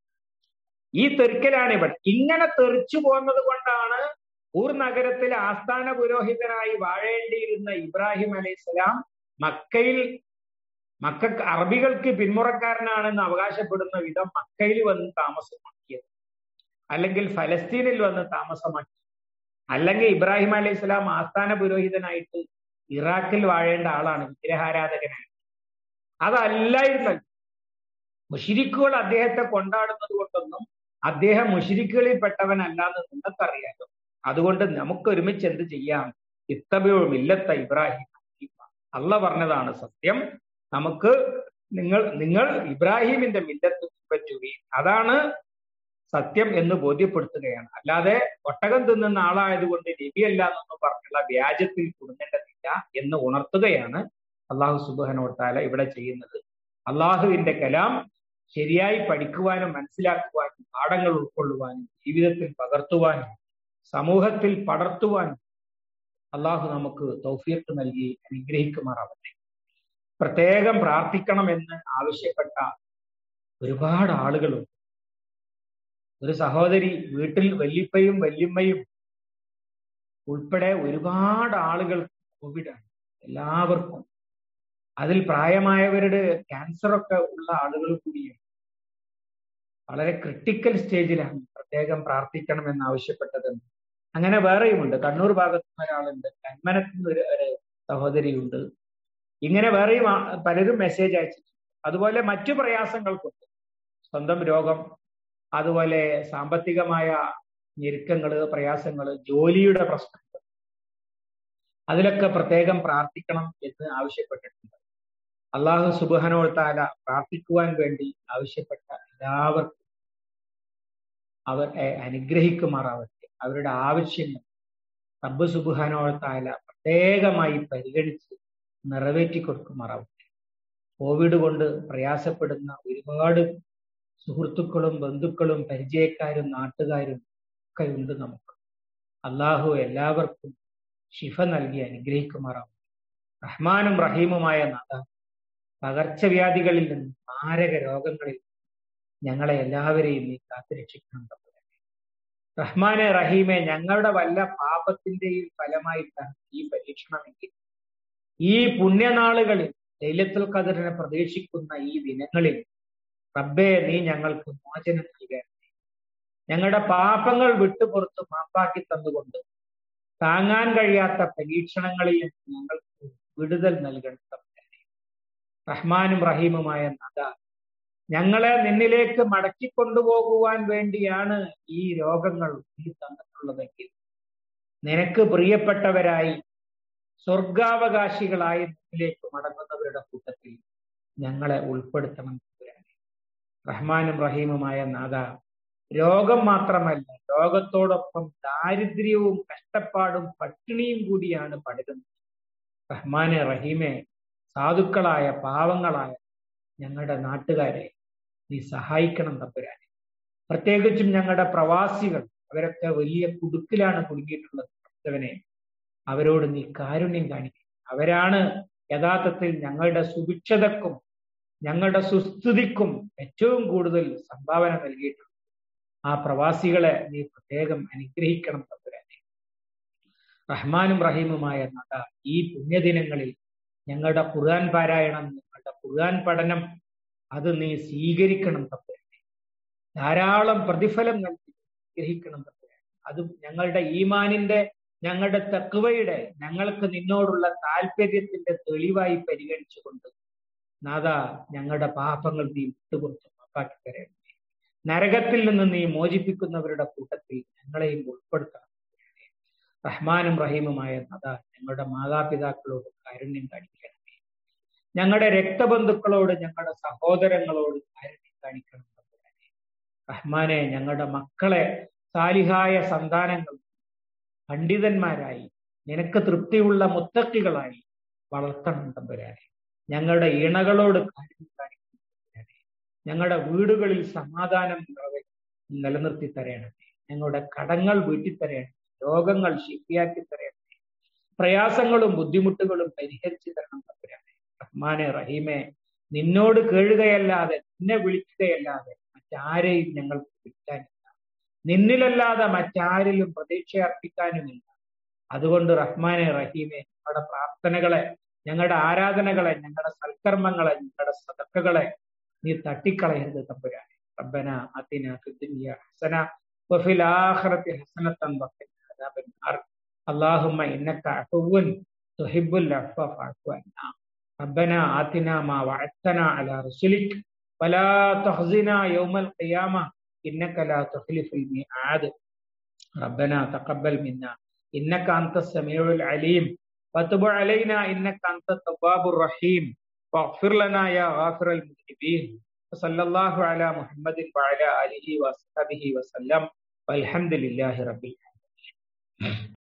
S1: ഈ തെറിക്കലാണ് ഇവിടെ ഇങ്ങനെ തെറിച്ചു പോകുന്നത് കൊണ്ടാണ് ഊർ നഗരത്തിലെ ആസ്ഥാന പുരോഹിതനായി വാഴേണ്ടിയിരുന്ന ഇബ്രാഹിം അലൈഹിസ്സലാം മക്കയിൽ മക്ക അറബികൾക്ക് പിന്മുറക്കാരനാണെന്ന് അവകാശപ്പെടുന്ന വിധം മക്കയിൽ വന്ന് താമസമാക്കിയത് അല്ലെങ്കിൽ ഫലസ്തീനിൽ വന്ന് താമസമാക്കി അല്ലെങ്കിൽ ഇബ്രാഹിം അലൈഹി സ്വലാം ആസ്ഥാന പുരോഹിതനായിട്ട് ഇറാഖിൽ വാഴേണ്ട ആളാണ് വിഗ്രഹാരാധകനായി അതല്ലായിരുന്നല്ലോ മുഷിരിക്കുകൾ അദ്ദേഹത്തെ കൊണ്ടാടുന്നത് കൊണ്ടൊന്നും അദ്ദേഹം മുഷിരിക്കുകളിൽ പെട്ടവനല്ലാന്ന് നിങ്ങൾക്കറിയാലോ അതുകൊണ്ട് നമുക്ക് ഒരുമിച്ച് എന്ത് ചെയ്യാം ഇത്തബിയും ഇല്ലത്ത ഇബ്രാഹിം അല്ല പറഞ്ഞതാണ് സത്യം നമുക്ക് നിങ്ങൾ നിങ്ങൾ ഇബ്രാഹിമിന്റെ മില്ലത്ത് പിൻപറ്റുകയും അതാണ് സത്യം എന്ന് ബോധ്യപ്പെടുത്തുകയാണ് അല്ലാതെ ഒട്ടകം തിന്നുന്ന ആളായതുകൊണ്ട് നബിയല്ല എന്നൊന്നും പറഞ്ഞുള്ള വ്യാജത്തിൽ കുടുങ്ങേണ്ടതില്ല എന്ന് ഉണർത്തുകയാണ് അള്ളാഹു സുബാനോട്ടാല ഇവിടെ ചെയ്യുന്നത് അള്ളാഹുവിന്റെ കലാം ശരിയായി പഠിക്കുവാനും മനസ്സിലാക്കുവാനും പാഠങ്ങൾ ഉൾക്കൊള്ളുവാനും ജീവിതത്തിൽ പകർത്തുവാനും സമൂഹത്തിൽ പടർത്തുവാനും അള്ളാഹു നമുക്ക് തൗഫീർക്ക് നൽകി അനുഗ്രഹിക്കുമാറാവട്ടെ പ്രത്യേകം പ്രാർത്ഥിക്കണമെന്ന് ആവശ്യപ്പെട്ട ഒരുപാട് ആളുകളുണ്ട് ഒരു സഹോദരി വീട്ടിൽ വല്യപ്പയും വല്യമ്മയും ഉൾപ്പെടെ ഒരുപാട് ആളുകൾ കോവിഡാണ് എല്ലാവർക്കും അതിൽ പ്രായമായവരുടെ ക്യാൻസർ ഒക്കെ ഉള്ള ആളുകൾ കൂടിയാണ് വളരെ ക്രിട്ടിക്കൽ സ്റ്റേജിലാണ് പ്രത്യേകം പ്രാർത്ഥിക്കണമെന്ന് ആവശ്യപ്പെട്ടതെന്ന് അങ്ങനെ വേറെയുമുണ്ട് കണ്ണൂർ ഭാഗത്തു നിന്ന് ഒരാളുണ്ട് കന്മനത്ത് നിന്ന് ഒരു ഒരു സഹോദരിയുണ്ട് ഇങ്ങനെ വേറെയും പലരും മെസ്സേജ് അയച്ചിട്ടുണ്ട് അതുപോലെ മറ്റു പ്രയാസങ്ങൾക്കുണ്ട് സ്വന്തം രോഗം അതുപോലെ സാമ്പത്തികമായ ഞെരുക്കങ്ങള് പ്രയാസങ്ങള് ജോലിയുടെ പ്രശ്നങ്ങൾ അതിലൊക്കെ പ്രത്യേകം പ്രാർത്ഥിക്കണം എന്ന് ആവശ്യപ്പെട്ടിട്ടുണ്ട് അള്ളാഹു സുബാനോൾ താല പ്രാർത്ഥിക്കുവാൻ വേണ്ടി ആവശ്യപ്പെട്ട എല്ലാവർക്കും അവരെ അനുഗ്രഹിക്കുമാറാവട്ടെ അവരുടെ ആവശ്യങ്ങൾ റബ്ബ് സുബുഹാനോളത്തായ പ്രത്യേകമായി പരിഗണിച്ച് നിറവേറ്റി കൊടുക്കുമാറാവട്ടെ കോവിഡ് കൊണ്ട് പ്രയാസപ്പെടുന്ന ഒരുപാട് സുഹൃത്തുക്കളും ബന്ധുക്കളും പരിചയക്കാരും നാട്ടുകാരും ഒക്കെ ഉണ്ട് നമുക്ക് അള്ളാഹു എല്ലാവർക്കും ശിഫ നൽകി അനുഗ്രഹിക്കുമാറാവും റഹ്മാനും റഹീമുമായ നാഥ പകർച്ചവ്യാധികളിൽ നിന്ന് മാരക രോഗങ്ങളിൽ ഞങ്ങളെ എല്ലാവരെയും നീ കാത്തുരക്ഷിക്കണം റഹ്മാനെ റഹീമെ ഞങ്ങളുടെ വല്ല പാപത്തിന്റെയും ഫലമായിട്ടാണ് ഈ പരീക്ഷണമെങ്കിൽ ഈ പുണ്യനാളുകളിൽ ലൈലത്തുൽ ഖദറിനെ പ്രതീക്ഷിക്കുന്ന ഈ ദിനങ്ങളിൽ റബ്ബേ നീ ഞങ്ങൾക്ക് മോചനം നൽകണമേ ഞങ്ങളുടെ പാപങ്ങൾ വിട്ടുപുറത്ത് മാപ്പാക്കി തന്നുകൊണ്ട് താങ്ങാൻ കഴിയാത്ത പരീക്ഷണങ്ങളിൽ ഞങ്ങൾക്ക് വിടുതൽ നൽകണം റഹ്മാനും റഹീമുമായ നദ ഞങ്ങളെ നിന്നിലേക്ക് മടക്കി കൊണ്ടുപോകുവാൻ വേണ്ടിയാണ് ഈ രോഗങ്ങൾ നീ തന്നിട്ടുള്ളതെങ്കിൽ നിനക്ക് പ്രിയപ്പെട്ടവരായി സ്വർഗാവകാശികളായി നിന്നിലേക്ക് മടങ്ങുന്നവരുടെ കൂട്ടത്തിൽ ഞങ്ങളെ ഉൾപ്പെടുത്തണം റഹ്മാനും റഹീമുമായ നാഥ രോഗം മാത്രമല്ല രോഗത്തോടൊപ്പം ദാരിദ്ര്യവും കഷ്ടപ്പാടും പട്ടിണിയും കൂടിയാണ് പടരുന്നത് റഹ്മാനെ റഹീമെ സാധുക്കളായ പാവങ്ങളായ ഞങ്ങളുടെ നാട്ടുകാരെ നീ സഹായിക്കണം തമ്പുരാനെ പ്രത്യേകിച്ചും ഞങ്ങളുടെ പ്രവാസികൾ അവരൊക്കെ വലിയ കുടുക്കിലാണ് കുടുങ്ങിയിട്ടുള്ളത് ഭക്തവനെ അവരോട് നീ കാരുണ്യം കാണിക്കണം അവരാണ് യഥാർത്ഥത്തിൽ ഞങ്ങളുടെ സുഭിക്ഷതക്കും ഞങ്ങളുടെ സുസ്ഥിതിക്കും ഏറ്റവും കൂടുതൽ സംഭാവന നൽകിയിട്ടുണ്ട് ആ പ്രവാസികളെ നീ പ്രത്യേകം അനുഗ്രഹിക്കണം തമ്പുരാനെ റഹ്മാനും റഹീമുമായ നദ ഈ പുണ്യദിനങ്ങളിൽ ഞങ്ങളുടെ ഖുർആൻ പാരായണം ഞങ്ങളുടെ ഖുർആൻ പഠനം അത് നീ സ്വീകരിക്കണം തമ്പുരാനെ ധാരാളം പ്രതിഫലം നൽകി അനുഗ്രഹിക്കണം തമ്പുരാനെ അതും ഞങ്ങളുടെ ഈമാനിന്റെ ഞങ്ങളുടെ തക്കുവയുടെ ഞങ്ങൾക്ക് നിന്നോടുള്ള താല്പര്യത്തിന്റെ തെളിവായി പരിഗണിച്ചുകൊണ്ട് നാഥ ഞങ്ങളുടെ പാപങ്ങൾ നീ വിട്ടുപുറത്ത് മാപ്പാക്കി തരണമേ നരകത്തിൽ നിന്ന് നീ മോചിപ്പിക്കുന്നവരുടെ കൂട്ടത്തിൽ ഞങ്ങളെയും ഉൾപ്പെടുത്തണം റഹ്മാനും റഹീമുമായ നാഥ ഞങ്ങളുടെ മാതാപിതാക്കളോട് കാരുണ്യം കാണിക്കണമേ ഞങ്ങളുടെ രക്തബന്ധുക്കളോട് ഞങ്ങളുടെ സഹോദരങ്ങളോട് കാരുണ്യം കാണിക്കണം റഹ്മാനെ ഞങ്ങളുടെ മക്കളെ സാലിഹായ സന്താനങ്ങൾ പണ്ഡിതന്മാരായി നിനക്ക് തൃപ്തിയുള്ള മുത്തക്കികളായി വളർത്തണം തമ്പുരാനെ ഞങ്ങളുടെ ഇണകളോട് കാര്യം കാണിക്കണം ഞങ്ങളുടെ വീടുകളിൽ സമാധാനം നിലനിർത്തി തരണമേ ഞങ്ങളുടെ കടങ്ങൾ വീട്ടി തരണമേ രോഗങ്ങൾ ശിപ്പിയാക്കി തരണമേ പ്രയാസങ്ങളും ബുദ്ധിമുട്ടുകളും പരിഹരിച്ചു തരണം തമ്പുരാനെ റഹ്മാനെ റഹീമെ നിന്നോട് കേഴുകയല്ലാതെ നിന്നെ വിളിക്കുകയല്ലാതെ മറ്റാരെയും ഞങ്ങൾക്ക് വിളിക്കാനില്ല നിന്നിലല്ലാതെ മറ്റാരിലും പ്രതീക്ഷ അർപ്പിക്കാനുമില്ല അതുകൊണ്ട് റഹ്മാനെ റഹീമെ ഞങ്ങളുടെ പ്രാർത്ഥനകളെ ഞങ്ങളുടെ ആരാധനകളെ ഞങ്ങളുടെ സൽക്കർമ്മങ്ങളെ ഞങ്ങളുടെ സതക്കകളെ നീ തട്ടിക്കളയരുത് തമ്പുരാനെ റബ്ബന അതിന ഫിദ്ദുനിയ ഹസന വഫിൽ ആഖിറതി ഹസനതൻ വഖിന അദാബൻ നാർ اللهم انك عفو تحب العفو فاعف عنا ربنا آتنا ما وعدتنا على رسلك ولا تخزنا يوم القيامة إنك لا تخلف الميعاد ربنا تقبل منا إنك أنت السميع العليم وتب علينا إنك أنت التواب الرحيم واغفر لنا يا غافر المذنبين وصلى الله على محمد وعلى آله وصحبه وسلم والحمد لله رب العالمين